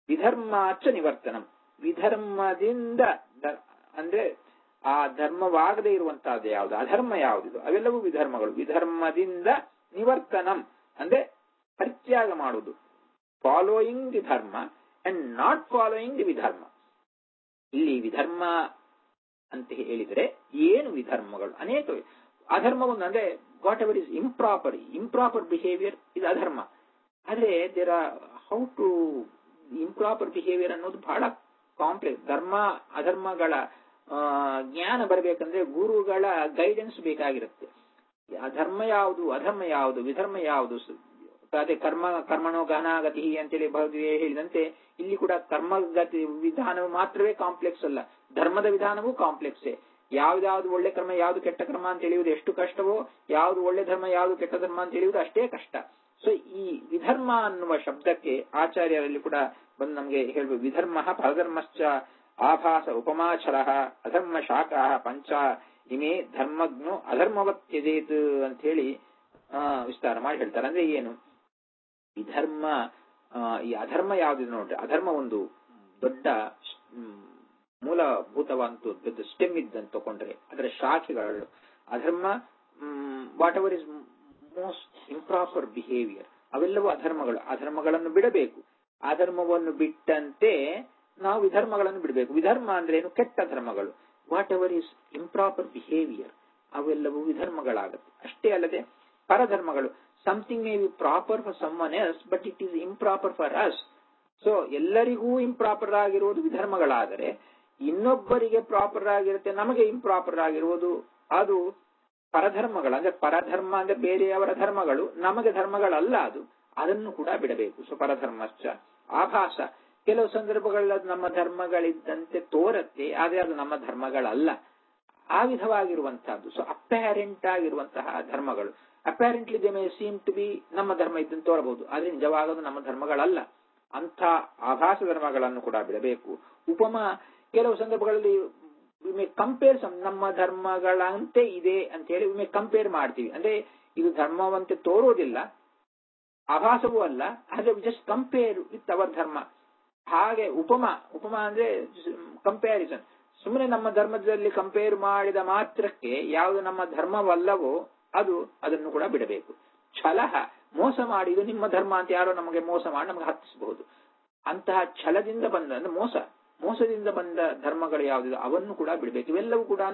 ವಿಧರ್ಮಾಚ ನಿವರ್ತನಂ ವಿಧರ್ಮದಿಂದ ದ- ಅಂದ್ರೆ ಆ ಧರ್ಮವಾಗದೇ ಇರುವಂತಹದ್ದು ಯಾವುದು ಅಧರ್ಮ ಯಾವುದಿದು ಅವೆಲ್ಲವೂ ವಿಧರ್ಮಗಳು ವಿಧರ್ಮದಿಂದ ನಿವರ್ತನಂ ಅಂದ್ರೆ ಪರಿತ್ಯಾಗ ಮಾಡುವುದು following the dharma and not following the ವಿಧರ್ಮ ಇಲ್ಲಿ ವಿಧರ್ಮ ಅಂತ ಹೇಳಿದರೆ ಏನು ವಿಧರ್ಮಗಳು ಅನೇಕ ಅಧರ್ಮವನ್ನು ಅಂದ್ರೆ whatever is improper improper behaviour ಇದು ಅಧರ್ಮ ಆದ್ರೆ there are how to improper behaviour ಅನ್ನೋದು ಬಹಳ ಕಾಂಪ್ಲೆಕ್ಸ್ ಧರ್ಮ ಅಧರ್ಮಗಳ ಆ, ಜ್ಞಾನ ಬರಬೇಕಂದ್ರೆ ಗುರುಗಳ ಗೈಡೆನ್ಸ್ ಬೇಕಾಗಿರುತ್ತೆ ಆ ಧರ್ಮ ಯಾವುದು ಅಧರ್ಮ ಯಾವುದು ವಿಧರ್ಮ ಯಾವುದು ಸ- ಅದೇ ಕರ್ಮ ಕರ್ಮಣೋ ಗಹನಾಗತಿ ಅಂತೇಳಿ ಭಗವದ್ಗೀತೆ ಹೇಳಿದಂತೆ ಇಲ್ಲಿ ಕೂಡ ಕರ್ಮಗತಿ ವಿಧಾನವು ಮಾತ್ರವೇ ಕಾಂಪ್ಲೆಕ್ಸ್ ಅಲ್ಲ ಧರ್ಮದ ವಿಧಾನವೂ ಕಾಂಪ್ಲೆಕ್ಸೇ ಯಾವ್ದಾವ್ದು ಒಳ್ಳೆ ಕರ್ಮ ಯಾವ್ದು ಕೆಟ್ಟ ಕರ್ಮ ಅಂತ ತಿಳಿಯುವುದು ಎಷ್ಟು ಕಷ್ಟವೋ ಯಾವ್ದು ಒಳ್ಳೆ ಧರ್ಮ ಯಾವ್ದು ಕೆಟ್ಟ ಧರ್ಮ ಅಂತ ತಿಳಿಯುವುದು ಅಷ್ಟೇ ಕಷ್ಟ ಸೊ ಈ ವಿಧರ್ಮ ಅನ್ನುವ ಶಬ್ದಕ್ಕೆ ಆಚಾರ್ಯರಲ್ಲಿ ಕೂಡ ಬಂದು ನಮಗೆ ಹೇಳ್ಬೋದು ವಿಧರ್ಮ ಪರಧರ್ಮಶ್ಚ ಆಭಾಸ ಉಪಮಾಚರ ಅಧರ್ಮ ಶಾಖಾ ಪಂಚ ಇಮೇ ಧರ್ಮಜ್ಞೋ ಅಧರ್ಮವತ್ಯಜೇತ್ ಅಂತ ಹೇಳಿ ಆ, ವಿಸ್ತಾರ ಮಾಡಿ ಹೇಳ್ತಾರೆ ಅಂದ್ರೆ ಏನು ವಿಧರ್ಮ ಆ, ಈ ಅಧರ್ಮ ಯಾವ್ದಿದೆ ನೋಡ್ರಿ ಅಧರ್ಮ ಒಂದು ದೊಡ್ಡ ಮ್, ಮೂಲಭೂತವಾದಂತ ಸ್ಟೆಮ್ ಇದ್ದಂತ ತಗೊಂಡ್ರೆ ಅದರ ಶಾಖೆಗಳು ಅಧರ್ಮ whatever is most improper behaviour ಅವೆಲ್ಲವೂ ಅಧರ್ಮಗಳು ಅಧರ್ಮಗಳನ್ನು ಬಿಡಬೇಕು ಅಧರ್ಮವನ್ನು ಬಿಟ್ಟಂತೆ ನಾವು ವಿಧರ್ಮಗಳನ್ನು ಬಿಡಬೇಕು ವಿಧರ್ಮ ಅಂದ್ರೆ ಏನು ಕೆಟ್ಟ ಧರ್ಮಗಳು whatever is improper behaviour ಅವೆಲ್ಲವೂ ವಿಧರ್ಮಗಳಾಗುತ್ತೆ ಅಷ್ಟೇ ಅಲ್ಲದೆ ಪರಧರ್ಮಗಳು something may be proper for someone else but it is improper for us so ಎಲ್ಲರಿಗೂ ಇಂಪ್ರಾಪರ್ ಆಗಿರುವುದು ವಿಧರ್ಮಗಳಾದರೆ ಇನ್ನೊಬ್ಬರಿಗೆ ಪ್ರಾಪರ್ ಆಗಿರುತ್ತೆ ನಮಗೆ ಇಂಪ್ರಾಪರ್ ಆಗಿರುವುದು ಅದು ಪರಧರ್ಮಗಳು ಅಂದ್ರೆ ಪರಧರ್ಮ ಅಂದ್ರೆ ಬೇರೆಯವರ ಧರ್ಮಗಳು ನಮಗೆ ಧರ್ಮಗಳಲ್ಲ ಅದು ಅದನ್ನು ಕೂಡ ಬಿಡಬೇಕು ಸೊ ಪರಧರ್ಮಶ್ಚ ಆಭಾಸ ಕೆಲವು ಸಂದರ್ಭಗಳಲ್ಲಿ ಅದು ನಮ್ಮ ಧರ್ಮಗಳಿದ್ದಂತೆ ತೋರತ್ತೆ ಆದ್ರೆ ಅದು ನಮ್ಮ ಧರ್ಮಗಳಲ್ಲ ಆ ವಿಧವಾಗಿರುವಂತಹದ್ದು ಸೊ ಅಪ್ಯಾರೆಂಟ್ ಆಗಿರುವಂತಹ ಧರ್ಮಗಳು apparently they may seem to be ನಮ್ಮ ಧರ್ಮ ಇದ್ದಂತೆ ತೋರಬಹುದು ಆದ್ರೆ ನಿಜವಾಗದು ನಮ್ಮ ಧರ್ಮಗಳಲ್ಲ ಅಂಥ ಆಭಾಸ ಧರ್ಮಗಳನ್ನು ಕೂಡ ಬಿಡಬೇಕು ಉಪಮ ಕೆಲವು ಸಂದರ್ಭಗಳಲ್ಲಿ ವಿಮೆ ಕಂಪೇರ್ ನಮ್ಮ ಧರ್ಮಗಳಂತೆ ಇದೆ ಅಂತ ಹೇಳಿ ವಿಮೆ ಕಂಪೇರ್ ಮಾಡ್ತೀವಿ ಅಂದ್ರೆ ಇದು ಧರ್ಮವಂತೆ ತೋರೋದಿಲ್ಲ ಆಭಾಸವೂ ಅಲ್ಲ ಆದ್ರೆ ಜಸ್ಟ್ ಕಂಪೇರ್ ವಿತ್ ಅವರ್ ಧರ್ಮ ಹಾಗೆ ಉಪಮ ಉಪಮ ಅಂದ್ರೆ ಕಂಪ್ಯಾರಿಸನ್ ಸುಮ್ಮನೆ ನಮ್ಮ ಧರ್ಮದಲ್ಲಿ ಕಂಪೇರ್ ಮಾಡಿದ ಮಾತ್ರಕ್ಕೆ ಯಾವುದು ನಮ್ಮ ಧರ್ಮವಲ್ಲವೋ ಅದು ಅದನ್ನು ಕೂಡ ಬಿಡಬೇಕು ಛಲಹ ಮೋಸ ಮಾಡಿ ಇದು ನಿಮ್ಮ ಧರ್ಮ ಅಂತ ಯಾರೋ ನಮಗೆ ಮೋಸ ಮಾಡಿ ನಮಗೆ ಹತ್ತಿಸಬಹುದು ಅಂತಹ ಛಲದಿಂದ ಬಂದ ಅಂದ್ರೆ ಮೋಸ ಮೋಸದಿಂದ ಬಂದ ಧರ್ಮಗಳು ಯಾವುದಿದೆ ಅವನ್ನು ಕೂಡ ಬಿಡಬೇಕು ಇವೆಲ್ಲವೂ ಕೂಡ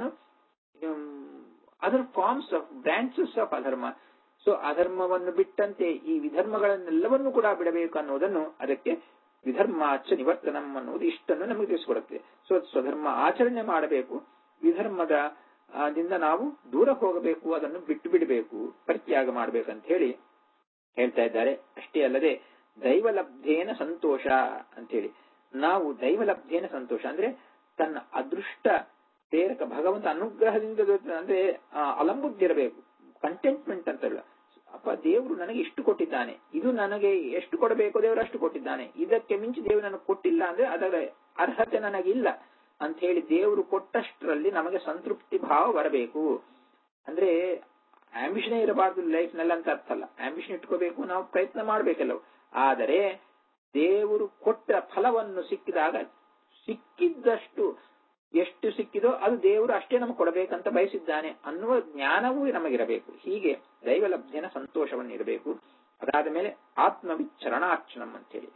other forms of branches of ಅಧರ್ಮ ಸೊ ಅಧರ್ಮವನ್ನು ಬಿಟ್ಟಂತೆ ಈ ವಿಧರ್ಮಗಳನ್ನೆಲ್ಲವನ್ನು ಕೂಡ ಬಿಡಬೇಕು ಅನ್ನೋದನ್ನು ಅದಕ್ಕೆ ವಿಧರ್ಮಾಚ ನಿವರ್ತನಂ ಅನ್ನುವುದು ಇಷ್ಟನ್ನು ನಮಗೆ ತಿಳಿಸಿಕೊಡುತ್ತೆ ಸೊ ಸ್ವಧರ್ಮ ಆಚರಣೆ ಮಾಡಬೇಕು ವಿಧರ್ಮದ ಆ, ದಿಂದ ನಾವು ದೂರ ಹೋಗಬೇಕು ಅದನ್ನು ಬಿಟ್ಟು ಬಿಡಬೇಕು ಪರಿತ್ಯಾಗ ಮಾಡಬೇಕಂತ ಹೇಳಿ ಹೇಳ್ತಾ ಇದ್ದಾರೆ ಅಷ್ಟೇ ಅಲ್ಲದೆ ದೈವಲಬ್ಧೇನ ಸಂತೋಷ ಅಂತ ಹೇಳಿ ನಾವು ದೈವಲಬ್ಧೇನ ಸಂತೋಷ ಅಂದ್ರೆ ತನ್ನ ಅದೃಷ್ಟ ಪ್ರೇರಕ ಭಗವಂತ ಅನುಗ್ರಹದಿಂದ ದೊರೆತ- ಅಂದ್ರೆ ಆ, ಅಲಂಬುದ್ದಿರಬೇಕು ಕಂಟೆಂಟ್ಮೆಂಟ್ ಅಂತ ಹೇಳ ಅಪ್ಪ ದೇವರು ನನಗೆ ಇಷ್ಟು ಕೊಟ್ಟಿದ್ದಾನೆ ಇದು ನನಗೆ ಎಷ್ಟು ಕೊಡಬೇಕು ದೇವರು ಅಷ್ಟು ಕೊಟ್ಟಿದ್ದಾನೆ ಇದಕ್ಕೆ ಮಿಂಚಿ ದೇವರು ನನಗೆ ಕೊಟ್ಟಿಲ್ಲ ಅಂದ್ರೆ ಅದರ ಅರ್ಹತೆ ನನಗಿಲ್ಲ ಅಂತ ಹೇಳಿ ದೇವರು ಕೊಟ್ಟಷ್ಟರಲ್ಲಿ ನಮಗೆ ಸಂತೃಪ್ತಿ ಭಾವ ಬರಬೇಕು ಅಂದ್ರೆ ಆಂಬಿಷನೇ ಇರಬಾರ್ದು ಲೈಫ್ ನಲ್ಲಿ ಅಂತ ಅರ್ಥ ಅಲ್ಲ ಆಂಬಿಷನ್ ಇಟ್ಕೋಬೇಕು ನಾವು ಪ್ರಯತ್ನ ಮಾಡ್ಬೇಕೆಲ್ಲವು ಆದರೆ ದೇವರು ಕೊಟ್ಟ ಫಲವನ್ನು ಸಿಕ್ಕಿದಾಗ ಸಿಕ್ಕಿದ್ದಷ್ಟು ಎಷ್ಟು ಸಿಕ್ಕಿದೋ ಅದು ದೇವರು ಅಷ್ಟೇ ನಮಗೆ ಕೊಡಬೇಕಂತ ಬಯಸಿದ್ದಾನೆ ಅನ್ನುವ ಜ್ಞಾನವೂ ನಮಗಿರಬೇಕು ಹೀಗೆ ದೈವಲಬ್ಧೇನ ಸಂತೋಷವನ್ನು ಇರಬೇಕು ಅದಾದ ಮೇಲೆ ಆತ್ಮವಿತ್ ಚರಣಾರ್ಚನಂ ಅಂತೇಳಿ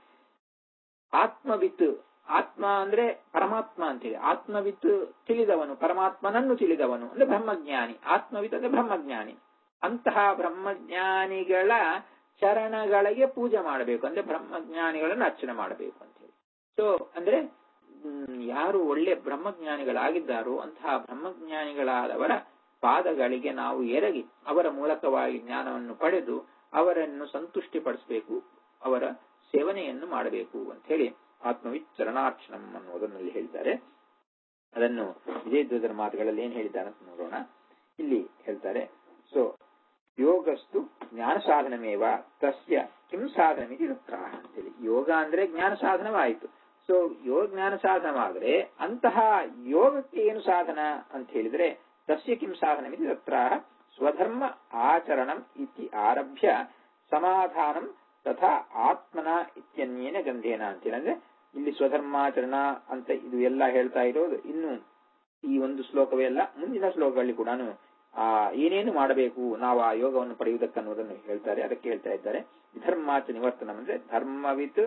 ಆತ್ಮವಿತ್ ಆತ್ಮ ಅಂದ್ರೆ ಪರಮಾತ್ಮ ಅಂತೇಳಿ ಆತ್ಮವಿತ್ ತಿಳಿದವನು ಪರಮಾತ್ಮನನ್ನು ತಿಳಿದವನು ಅಂದ್ರೆ ಬ್ರಹ್ಮಜ್ಞಾನಿ ಆತ್ಮವಿತ್ ಅಂದ್ರೆ ಬ್ರಹ್ಮಜ್ಞಾನಿ ಅಂತಹ ಬ್ರಹ್ಮಜ್ಞಾನಿಗಳ ಚರಣಗಳಿಗೆ ಪೂಜೆ ಮಾಡಬೇಕು ಅಂದ್ರೆ ಬ್ರಹ್ಮಜ್ಞಾನಿಗಳನ್ನು ಅರ್ಚನೆ ಮಾಡಬೇಕು ಅಂತ ಹೇಳಿ ಸೊ ಅಂದ್ರೆ ಹ್ಮ್, ಯಾರು ಒಳ್ಳೆ ಬ್ರಹ್ಮಜ್ಞಾನಿಗಳಾಗಿದ್ದಾರೋ ಅಂತಹ ಬ್ರಹ್ಮಜ್ಞಾನಿಗಳಾದವರ ಪಾದಗಳಿಗೆ ನಾವು ಎರಗಿ ಅವರ ಮೂಲಕವಾಗಿ ಜ್ಞಾನವನ್ನು ಪಡೆದು ಅವರನ್ನು ಸಂತುಷ್ಟಿಪಡಿಸಬೇಕು ಅವರ ಸೇವನೆಯನ್ನು ಮಾಡಬೇಕು ಅಂತ ಹೇಳಿ ಆತ್ಮವಿತ್ ಚರಣಾರ್ಚನಂ ಅನ್ನುವುದನ್ನಲ್ಲಿ ಹೇಳಿದ್ದಾರೆ ಅದನ್ನು ವಿಜಯಧ್ವಜರ ಮಾತುಗಳಲ್ಲಿ ಏನ್ ಹೇಳಿದ್ದಾರೆ ಅಂತ ನೋಡೋಣ ಇಲ್ಲಿ ಹೇಳ್ತಾರೆ ಸೊ ಯೋಗಸ್ತು ಜ್ಞಾನ ಸಾಧನಮೇವ ತಸ್ಯ ಕಿಂ ಸಾಧನಮಿತಿ ತತ್ರ ಅಂತೇಳಿ ಯೋಗ ಅಂದ್ರೆ ಜ್ಞಾನ ಸಾಧನವಾಯಿತು ಸೊ ಯೋಗ ಜ್ಞಾನ ಸಾಧನವಾದ್ರೆ ಅಂತಹ ಯೋಗಕ್ಕೆ ಏನು ಸಾಧನ ಅಂತ ಹೇಳಿದ್ರೆ ತಸ್ಯ ಕಿಂ ಸಾಧನಮಿತಿ ತತ್ರ ಸ್ವಧರ್ಮ ಆಚರಣಂ ಇತಿ ಆರಭ್ಯ ಸಮಾಧಾನಂ ತಥಾ ಆತ್ಮನ ಇತ್ಯನ್ಯೇನ ಗಂಧೇನ ಅಂತೇಳಿ ಅಂದ್ರೆ ಇಲ್ಲಿ ಸ್ವಧರ್ಮಾಚರಣ ಅಂತ ಇದು ಎಲ್ಲ ಹೇಳ್ತಾ ಇರೋದು ಇನ್ನು ಈ ಒಂದು ಶ್ಲೋಕವೇ ಅಲ್ಲ ಮುಂದಿನ ಶ್ಲೋಕಗಳಲ್ಲಿ ಕೂಡ ಆ ಏನೇನು ಮಾಡಬೇಕು ನಾವು ಆ ಯೋಗವನ್ನು ಪಡೆಯುವುದಕ್ಕೆ ಅನ್ನೋದನ್ನು ಹೇಳ್ತಾರೆ ಅದಕ್ಕೆ ಹೇಳ್ತಾ ಇದ್ದಾರೆ ಧರ್ಮಾಚ ನಿವರ್ತನಂ ಅಂದ್ರೆ ಧರ್ಮವಿತ್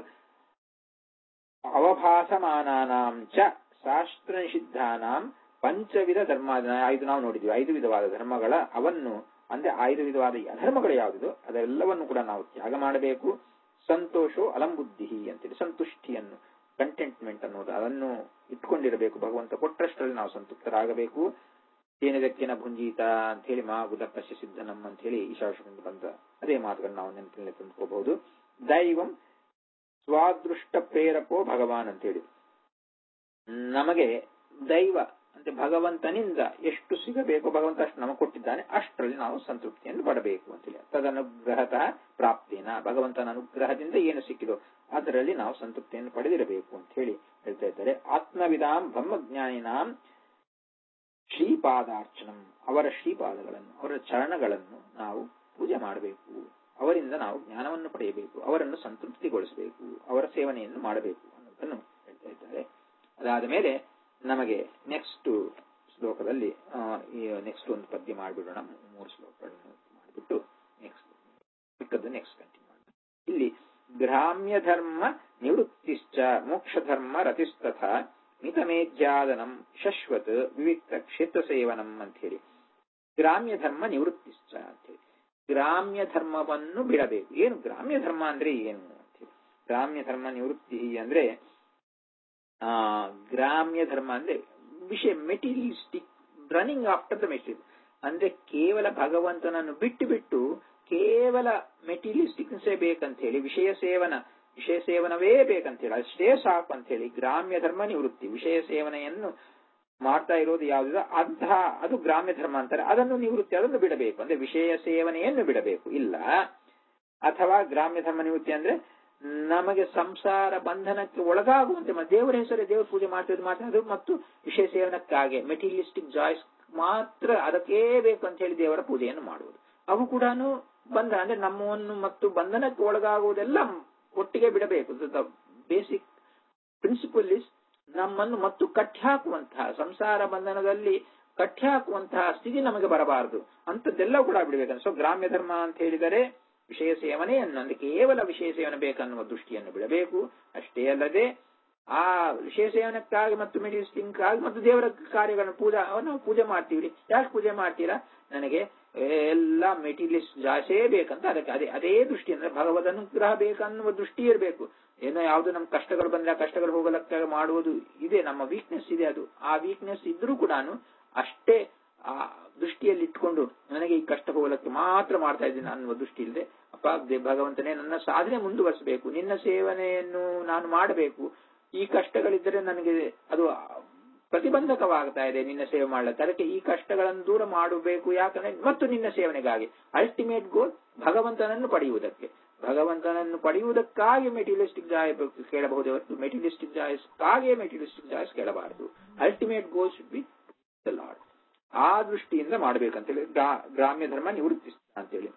ಅವಭಾಸಮಾನಾನಾಂ ಚ ಶಾಸ್ತ್ರ ನಿಷಿದ್ಧಾನಾಂ ಪಂಚವಿಧ ಧರ್ಮ ಐದು ನಾವು ನೋಡಿದ್ವಿ ಐದು ವಿಧವಾದ ಧರ್ಮಗಳ ಅವನ್ನು ಅಂದ್ರೆ ಐದು ವಿಧವಾದ ಅಧರ್ಮಗಳು ಯಾವುದಿದು ಅದೆಲ್ಲವನ್ನು ಕೂಡ ನಾವು ತ್ಯಾಗ ಮಾಡಬೇಕು ಸಂತೋಷೋ ಅಲಂಬುದ್ಧಿ ಅಂತೇಳಿ ಸಂತುಷ್ಟಿಯನ್ನು ಕಂಟೆಂಟ್ಮೆಂಟ್ ಅನ್ನೋದು ಅದನ್ನು ಇಟ್ಕೊಂಡಿರಬೇಕು ಭಗವಂತ ಕೊಟ್ಟರಷ್ಟರಲ್ಲಿ ನಾವು ಸಂತೃಪ್ತರಾಗಬೇಕು ಏನಿದಕ್ಕಿನ ಭುಂಜೀತ ಅಂತ ಹೇಳಿ ಮಾ ಗುದಕ್ಕಶ ಸಿದ್ಧನಂ ಅಂತ ಹೇಳಿ ಈಶಾಶ್ವರಿಂದ ಬಂದ ಅದೇ ಮಾತುಗಳನ್ನು ನಾವು ನೆನಪಿನಲ್ಲಿ ತಂದುಕೋಬಹುದು ದೈವಂ ಸ್ವಾದೃಷ್ಟ ಪ್ರೇರಕೋ ಭಗವಾನ್ ಅಂತೇಳಿ ನಮಗೆ ದೈವ ಅಂದ್ರೆ ಭಗವಂತನಿಂದ ಎಷ್ಟು ಸಿಗಬೇಕು ಭಗವಂತ ಅಷ್ಟು ನಮಗೆ ಕೊಟ್ಟಿದ್ದಾನೆ ಅಷ್ಟರಲ್ಲಿ ನಾವು ಸಂತೃಪ್ತಿಯನ್ನು ಪಡಬೇಕು ಅಂತೇಳಿ ತದನುಗ್ರಹತಃ ಪ್ರಾಪ್ತಿನ ಭಗವಂತನ ಅನುಗ್ರಹದಿಂದ ಏನು ಸಿಕ್ಕಿದೋ ಅದರಲ್ಲಿ ನಾವು ಸಂತೃಪ್ತಿಯನ್ನು ಪಡೆದಿರಬೇಕು ಅಂತ ಹೇಳಿ ಹೇಳ್ತಾ ಇದ್ದಾರೆ ಆತ್ಮವಿಧಾಂ ಬ್ರಹ್ಮಜ್ಞಾನಿನಾಂ ಶ್ರೀಪಾದಾರ್ಚನಂ ಅವರ ಶ್ರೀಪಾದಗಳನ್ನು ಅವರ ಚರಣಗಳನ್ನು ನಾವು ಪೂಜೆ ಮಾಡಬೇಕು ಅವರಿಂದ ನಾವು ಜ್ಞಾನವನ್ನು ಪಡೆಯಬೇಕು ಅವರನ್ನು ಸಂತೃಪ್ತಿಗೊಳಿಸಬೇಕು ಅವರ ಸೇವನೆಯನ್ನು ಮಾಡಬೇಕು ಅನ್ನೋದನ್ನು ಹೇಳ್ತಾ ಇದ್ದಾರೆ ಅದಾದ ಮೇಲೆ ನಮಗೆ ನೆಕ್ಸ್ಟ್ ಶ್ಲೋಕದಲ್ಲಿ ನೆಕ್ಸ್ಟ್ ಒಂದು ಪದ್ಯ ಮಾಡಿಬಿಡೋಣ ಮೂರು ಶ್ಲೋಕಗಳನ್ನು ಮಾಡಿಬಿಟ್ಟು ನೆಕ್ಸ್ಟ್ ಮಿಕ್ಕದ್ದು ನೆಕ್ಸ್ಟ್ ಕಂಟಿನ್ಯೂ ಮಾಡೋಣ ಇಲ್ಲಿ ಗ್ರಾಮ್ಯ ಧರ್ಮ ನಿವೃತ್ತಿಶ್ಚ ಮೋಕ್ಷ ಧರ್ಮ ರತಿಸ್ತಥ ಮಿತಮೇಧ್ಯಾದನಂ ಶಶ್ವತ್ ವಿವಿಕ್ತ ಕ್ಷೇತ್ರ ಸೇವನಂ ಅಂತ ಹೇಳಿ ಗ್ರಾಮ್ಯ ಧರ್ಮ ನಿವೃತ್ತಿಶ್ಚ ಅಂತ ಹೇಳಿ ಗ್ರಾಮ್ಯ ಧರ್ಮವನ್ನು ಬಿಡಬೇಕು ಏನು ಗ್ರಾಮ್ಯ ಧರ್ಮ ಅಂದ್ರೆ ಏನು ಅಂತ ಹೇಳಿ ಗ್ರಾಮ್ಯ ಧರ್ಮ ನಿವೃತ್ತಿ ಅಂದ್ರೆ ಆ ಗ್ರಾಮ್ಯ ಧರ್ಮ ಅಂದ್ರೆ ವಿಷಯ materialistic running after the material ಅಂದ್ರೆ ಕೇವಲ ಭಗವಂತನನ್ನು ಬಿಟ್ಟು ಬಿಟ್ಟು ಕೇವಲ ಮೆಟೀರಿಯಲಿಸ್ಟಿಕ್ಸೇ ಬೇಕಂತ ಹೇಳಿ ವಿಷಯ ಸೇವನ ವಿಷಯ ಸೇವನವೇ ಬೇಕಂತ ಹೇಳಿ ಅಷ್ಟೇ ಸಾಕು ಅಂತ ಹೇಳಿ ಗ್ರಾಮ್ಯ ಧರ್ಮ ನಿವೃತ್ತಿ ವಿಷಯ ಸೇವನೆಯನ್ನು ಮಾಡ್ತಾ ಇರೋದು ಯಾವುದಿದೆ ಅಂತಹ ಅದು ಗ್ರಾಮ್ಯ ಧರ್ಮ ಅಂತಾರೆ ಅದನ್ನು ನಿವೃತ್ತಿ ಅದನ್ನು ಬಿಡಬೇಕು ಅಂದ್ರೆ ವಿಷಯ ಸೇವನೆಯನ್ನು ಬಿಡಬೇಕು ಇಲ್ಲ ಅಥವಾ ಗ್ರಾಮ್ಯ ಧರ್ಮ ನಿವೃತ್ತಿ ಅಂದ್ರೆ ನಮಗೆ ಸಂಸಾರ ಬಂಧನಕ್ಕೆ ಒಳಗಾಗುವಂತೆ ದೇವರ ಹೆಸರೇ ದೇವರ ಪೂಜೆ ಮಾಡ್ತಿದ್ದು ಮಾತಾಡೋದು ಮತ್ತು ವಿಷಯ ಸೇವನಕ್ಕಾಗಿ ಮೆಟೀರಿಯಲಿಸ್ಟಿಕ್ ಜಾಯ್ಸ್ ಮಾತ್ರ ಅದಕ್ಕೇ ಬೇಕು ಅಂತ ಹೇಳಿ ದೇವರ ಪೂಜೆಯನ್ನು ಮಾಡುವುದು ಅವು ಕೂಡ ಬಂಧನ ಅಂದ್ರೆ ನಮ್ಮನ್ನು ಮತ್ತು ಬಂಧನಕ್ಕೆ ಒಳಗಾಗುವುದೆಲ್ಲ ಒಟ್ಟಿಗೆ ಬಿಡಬೇಕು ಬೇಸಿಕ್ ಪ್ರಿನ್ಸಿಪಲ್ ಇಸ್ ನಮ್ಮನ್ನು ಮತ್ತು ಕಟ್ಟಿ ಹಾಕುವಂತಹ ಸಂಸಾರ ಬಂಧನದಲ್ಲಿ ಕಟ್ಟಿ ಹಾಕುವಂತಹ ಸ್ಥಿತಿ ನಮಗೆ ಬರಬಾರದು ಅಂತದ್ದೆಲ್ಲ ಕೂಡ ಬಿಡಬೇಕಂತ ಸೊ ಗ್ರಾಮ್ಯ ಧರ್ಮ ಅಂತ ಹೇಳಿದರೆ ವಿಷಯ ಸೇವನೆಯನ್ನು ಅಂದ್ರೆ ಕೇವಲ ವಿಷಯ ಸೇವನೆ ಬೇಕನ್ನುವ ದೃಷ್ಟಿಯನ್ನು ಬಿಡಬೇಕು ಅಷ್ಟೇ ಅಲ್ಲದೆ ಆ ವಿಷಯ ಸೇವನಕ್ಕಾಗಿ ಮತ್ತು ಮೆಡಿಸಿನ್ಗಾಗಿ ಮತ್ತು ದೇವರ ಕಾರ್ಯಗಳನ್ನು ಪೂಜಾ ನಾವು ಪೂಜೆ ಮಾಡ್ತೀವಿ ಯಾಕೆ ಪೂಜೆ ಮಾಡ್ತೀರಾ ನನಗೆ ಎಲ್ಲ ಮೆಟೀರಿಯಲ್ಸ್ ಜಾಸ್ತಿಯೇ ಬೇಕಂತ ಅದಕ್ಕೆ ಅದೇ ಅದೇ ದೃಷ್ಟಿ ಅಂದ್ರೆ ಭಗವದ್ ಅನುಗ್ರಹ ಬೇಕನ್ನುವ ದೃಷ್ಟಿ ಇರಬೇಕು ಏನೋ ಯಾವ್ದು ನಮ್ ಕಷ್ಟಗಳು ಬಂದ್ರೆ ಆ ಕಷ್ಟಗಳು ಹೋಗಲಕ್ಕ ಮಾಡುವುದು ಇದೆ ನಮ್ಮ ವೀಕ್ನೆಸ್ ಇದೆ ಅದು ಆ ವೀಕ್ನೆಸ್ ಇದ್ರೂ ಕೂಡ ಅಷ್ಟೇ ಆ ದೃಷ್ಟಿಯಲ್ಲಿ ಇಟ್ಕೊಂಡು ನನಗೆ ಈ ಕಷ್ಟ ಹೋಗಲಕ್ಕೆ ಮಾತ್ರ ಮಾಡ್ತಾ ಇದ್ದೀನಿ ಅನ್ನುವ ದೃಷ್ಟಿ ಇಲ್ಲದೆ ಅಪ್ಪ ಭಗವಂತನೇ ನನ್ನ ಸಾಧನೆ ಮುಂದುವರಿಸಬೇಕು ನಿನ್ನ ಸೇವನೆಯನ್ನು ನಾನು ಮಾಡಬೇಕು ಈ ಕಷ್ಟಗಳಿದ್ದರೆ ನನಗೆ ಅದು ಪ್ರತಿಬಂಧಕವಾಗ್ತಾ ಇದೆ ನಿನ್ನ ಸೇವೆ ಮಾಡ್ಲಿಕ್ಕೆ ಅದಕ್ಕೆ ಈ ಕಷ್ಟಗಳನ್ನು ದೂರ ಮಾಡಬೇಕು ಯಾಕಂದ್ರೆ ಮತ್ತು ನಿನ್ನ ಸೇವನೆಗಾಗಿ ಅಲ್ಟಿಮೇಟ್ ಗೋಲ್ ಭಗವಂತನನ್ನು ಪಡೆಯುವುದಕ್ಕೆ ಭಗವಂತನನ್ನು ಪಡೆಯುವುದಕ್ಕಾಗಿ ಮೆಟೀರಿಯಲಿಸ್ಟಿಕ್ ಜಾಯ್ ಕೇಳಬಹುದೇ ಹೊರತು ಮೆಟೀರಿಯಲಿಸ್ಟಿಕ್ ಜಾಯಸ್ಕಾಗಿಯೇ ಮೆಟೀರಿಯಲಿಸ್ಟಿಕ್ ಜಾಯಸ್ ಕೇಳಬಾರದು ultimate goal should be the lord ಆ ದೃಷ್ಟಿಯಿಂದ ಮಾಡ್ಬೇಕಂತೇಳಿ ಗ್ರಾಮ್ಯ ಧರ್ಮ ನಿವೃತ್ತಿಸ್ತ ಅಂತೇಳಿ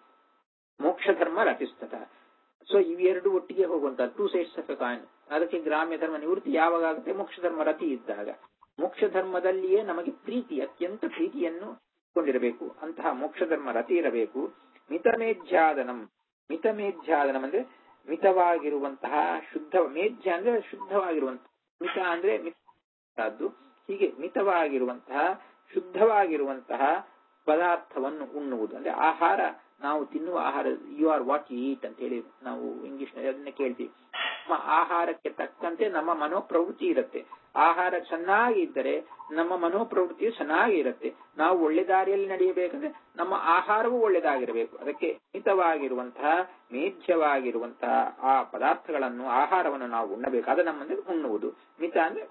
ಮೋಕ್ಷ ಧರ್ಮ ರಚಿಸ್ತದ ಸೊ ಇವೆರಡು ಒಟ್ಟಿಗೆ ಹೋಗುವಂತ ಟೂ ಸೈಡ್ಸ್ ಆಫ್ ಕಾಯಿನ್ ಅದಕ್ಕೆ ಗ್ರಾಮ್ಯ ಧರ್ಮ ನಿವೃತ್ತಿ ಯಾವಾಗ ಆಗುತ್ತೆ ಮೋಕ್ಷ ಧರ್ಮ ರತಿ ಇದ್ದಾಗ ಮೋಕ್ಷ ಧರ್ಮದಲ್ಲಿಯೇ ನಮಗೆ ಪ್ರೀತಿ ಅತ್ಯಂತ ಪ್ರೀತಿಯನ್ನು ಕೊಂಡಿರಬೇಕು ಅಂತಹ ಮೋಕ್ಷ ಧರ್ಮ ರತಿ ಇರಬೇಕು ಮಿತಮೇಧ್ಯಾದನಂ ಮಿತಮೇಧ್ಯಾದನಂ ಅಂದ್ರೆ ಮಿತವಾಗಿರುವಂತಹ ಶುದ್ಧ ಮೇಧ್ಯ ಅಂದ್ರೆ ಶುದ್ಧವಾಗಿರುವಂತಹ ಮಿತ ಅಂದ್ರೆ ಮಿತದ್ದು ಹೀಗೆ ಮಿತವಾಗಿರುವಂತಹ ಶುದ್ಧವಾಗಿರುವಂತಹ ಪದಾರ್ಥವನ್ನು ಉಣ್ಣುವುದು ಅಂದ್ರೆ ಆಹಾರ ನಾವು ತಿನ್ನುವ ಆಹಾರ you are what you eat ಅಂತ ಹೇಳಿ ನಾವು ಇಂಗ್ಲಿಷ್ ನಲ್ಲಿ ಅದನ್ನ ಕೇಳ್ತೀವಿ ನಮ್ಮ ಆಹಾರಕ್ಕೆ ತಕ್ಕಂತೆ ನಮ್ಮ ಮನೋಪ್ರವೃತ್ತಿ ಇರುತ್ತೆ ಆಹಾರ ಚೆನ್ನಾಗಿ ಇದ್ದರೆ ನಮ್ಮ ಮನೋಪ್ರವೃತ್ತಿಯು ಚೆನ್ನಾಗಿ ಇರುತ್ತೆ ನಾವು ಒಳ್ಳೆ ದಾರಿಯಲ್ಲಿ ನಡೆಯಬೇಕಂದ್ರೆ ನಮ್ಮ ಆಹಾರವೂ ಒಳ್ಳೆದಾಗಿರಬೇಕು ಅದಕ್ಕೆ ಮಿತವಾಗಿರುವಂತಹ ಮೇಧ್ಯವಾಗಿರುವಂತಹ ಆ ಪದಾರ್ಥಗಳನ್ನು ಆಹಾರವನ್ನು ನಾವು ಉಣ್ಣಬೇಕು ಅದು ನಮ್ಮಂದ್ರೆ ಉಣ್ಣುವುದು ಮಿತ ಅಂದ್ರೆ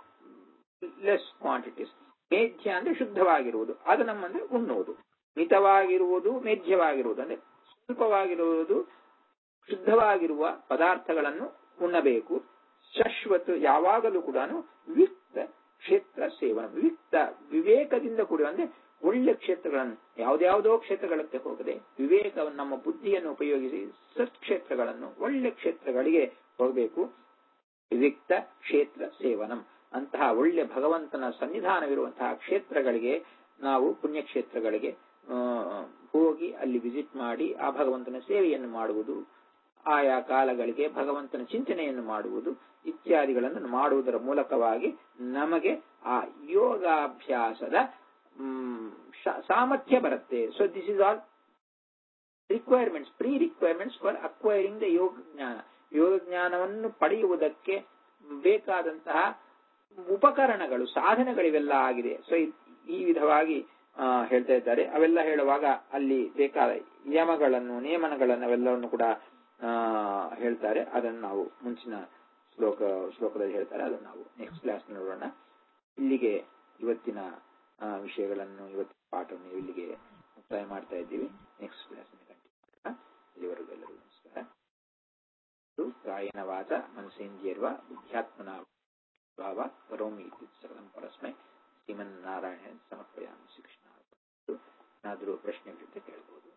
ಲೆಸ್ ಕ್ವಾಂಟಿಟೀಸ್ ಮೇಧ್ಯ ಅಂದ್ರೆ ಶುದ್ಧವಾಗಿರುವುದು ಅದು ನಮ್ಮಂದ್ರೆ ಉಣ್ಣುವುದು ಮಿತವಾಗಿರುವುದು ಮೇಧ್ಯವಾಗಿರುವುದು ಅಂದ್ರೆ ಸ್ವಲ್ಪವಾಗಿರುವುದು ಶುದ್ಧವಾಗಿರುವ ಪದಾರ್ಥಗಳನ್ನು ಉಣ್ಣಬೇಕು ಶಶ್ವತ್ ಯಾವಾಗಲೂ ಕೂಡ ವಿವಿಕ್ತ ಕ್ಷೇತ್ರ ಸೇವನ ವಿವಿಕ್ತ ವಿವೇಕದಿಂದ ಕೂಡಿ ಅಂದ್ರೆ ಒಳ್ಳೆ ಕ್ಷೇತ್ರಗಳನ್ನು ಯಾವ್ದಾವುದೋ ಕ್ಷೇತ್ರಗಳಕ್ಕೆ ಹೋಗದೆ ವಿವೇಕವನ್ನು ನಮ್ಮ ಬುದ್ಧಿಯನ್ನು ಉಪಯೋಗಿಸಿ ಸತ್ಕ್ಷೇತ್ರಗಳನ್ನು ಒಳ್ಳೆ ಕ್ಷೇತ್ರಗಳಿಗೆ ಹೋಗಬೇಕು ವಿವಿಕ್ತ ಕ್ಷೇತ್ರ ಸೇವನಂ ಅಂತಹ ಒಳ್ಳೆ ಭಗವಂತನ ಸನ್ನಿಧಾನವಿರುವಂತಹ ಕ್ಷೇತ್ರಗಳಿಗೆ ನಾವು ಪುಣ್ಯಕ್ಷೇತ್ರಗಳಿಗೆ ಆ, ಹೋಗಿ ಅಲ್ಲಿ ವಿಸಿಟ್ ಮಾಡಿ ಆ ಭಗವಂತನ ಸೇವೆಯನ್ನು ಮಾಡುವುದು ಆಯಾ ಕಾಲಗಳಿಗೆ ಭಗವಂತನ ಚಿಂತನೆಯನ್ನು ಮಾಡುವುದು ಇತ್ಯಾದಿಗಳನ್ನು ಮಾಡುವುದರ ಮೂಲಕವಾಗಿ ನಮಗೆ ಆ ಯೋಗಾಭ್ಯಾಸದ ಮ್, ಶ- ಸಾಮರ್ಥ್ಯ ಬರುತ್ತೆ so this is all requirements pre requirements for acquiring the yoga jnana yoga ಜ್ಞಾನವನ್ನು ಪಡೆಯುವುದಕ್ಕೆ ಬೇಕಾದಂತಹ ಉಪಕರಣಗಳು ಸಾಧನಗಳಿವೆಲ್ಲ ಆಗಿದೆ ಸೊ ಈ ವಿಧವಾಗಿ ಆ, ಹೇಳ್ತಾ ಇದ್ದಾರೆ ಅವೆಲ್ಲ ಹೇಳುವಾಗ ಅಲ್ಲಿ ಬೇಕಾದ ನಿಯಮಗಳನ್ನು ನಿಯಮನಗಳನ್ನು ಅವೆಲ್ಲವನ್ನು ಕೂಡ ಆ, ಹೇಳ್ತಾರೆ ಅದನ್ನು ನಾವು ಮುಂಚಿನ ಶ್ಲೋಕ ಶ್ಲೋಕದಲ್ಲಿ ಹೇಳ್ತಾರೆ ಅದನ್ನು ನಾವು ನೆಕ್ಸ್ಟ್ ಕ್ಲಾಸ್ ನೋಡೋಣ ಇಲ್ಲಿಗೆ ಇವತ್ತಿನ ಆ, ವಿಷಯಗಳನ್ನು ಇವತ್ತಿನ ಪಾಠವನ್ನು ಇಲ್ಲಿಗೆ ಮುಕ್ತಾಯ ಮಾಡ್ತಾ ಇದ್ದೀವಿ ನೆಕ್ಸ್ಟ್ ಕ್ಲಾಸ್ ಕಂಟಿನ್ಯೂ ಮಾಡೋಣ ಇಲ್ಲಿವರೆಗೂ ಎಲ್ಲರಿಗೂ ನಮಸ್ಕಾರ ಇದು ಕಾಯನ ವಾಚ ಮನಸೇಂದ್ರಿಯರ್ವ ಬುದ್ಧ್ಯಾತ್ಮನ ಭಾವ ಕರೋಮಿ ಇತ್ಯುತ್ ಸರ್ವಂ ಪರಸ್ಮೈ ಶ್ರೀಮನ್ನಾರಾಯಣ ಸಮರ್ಪಯಾಮಿ ಶ್ರೀಕೃಷ್ಣ ಏನಾದರೂ ಪ್ರಶ್ನೆಗಳಿದ್ದರೆ ಕೇಳಬಹುದು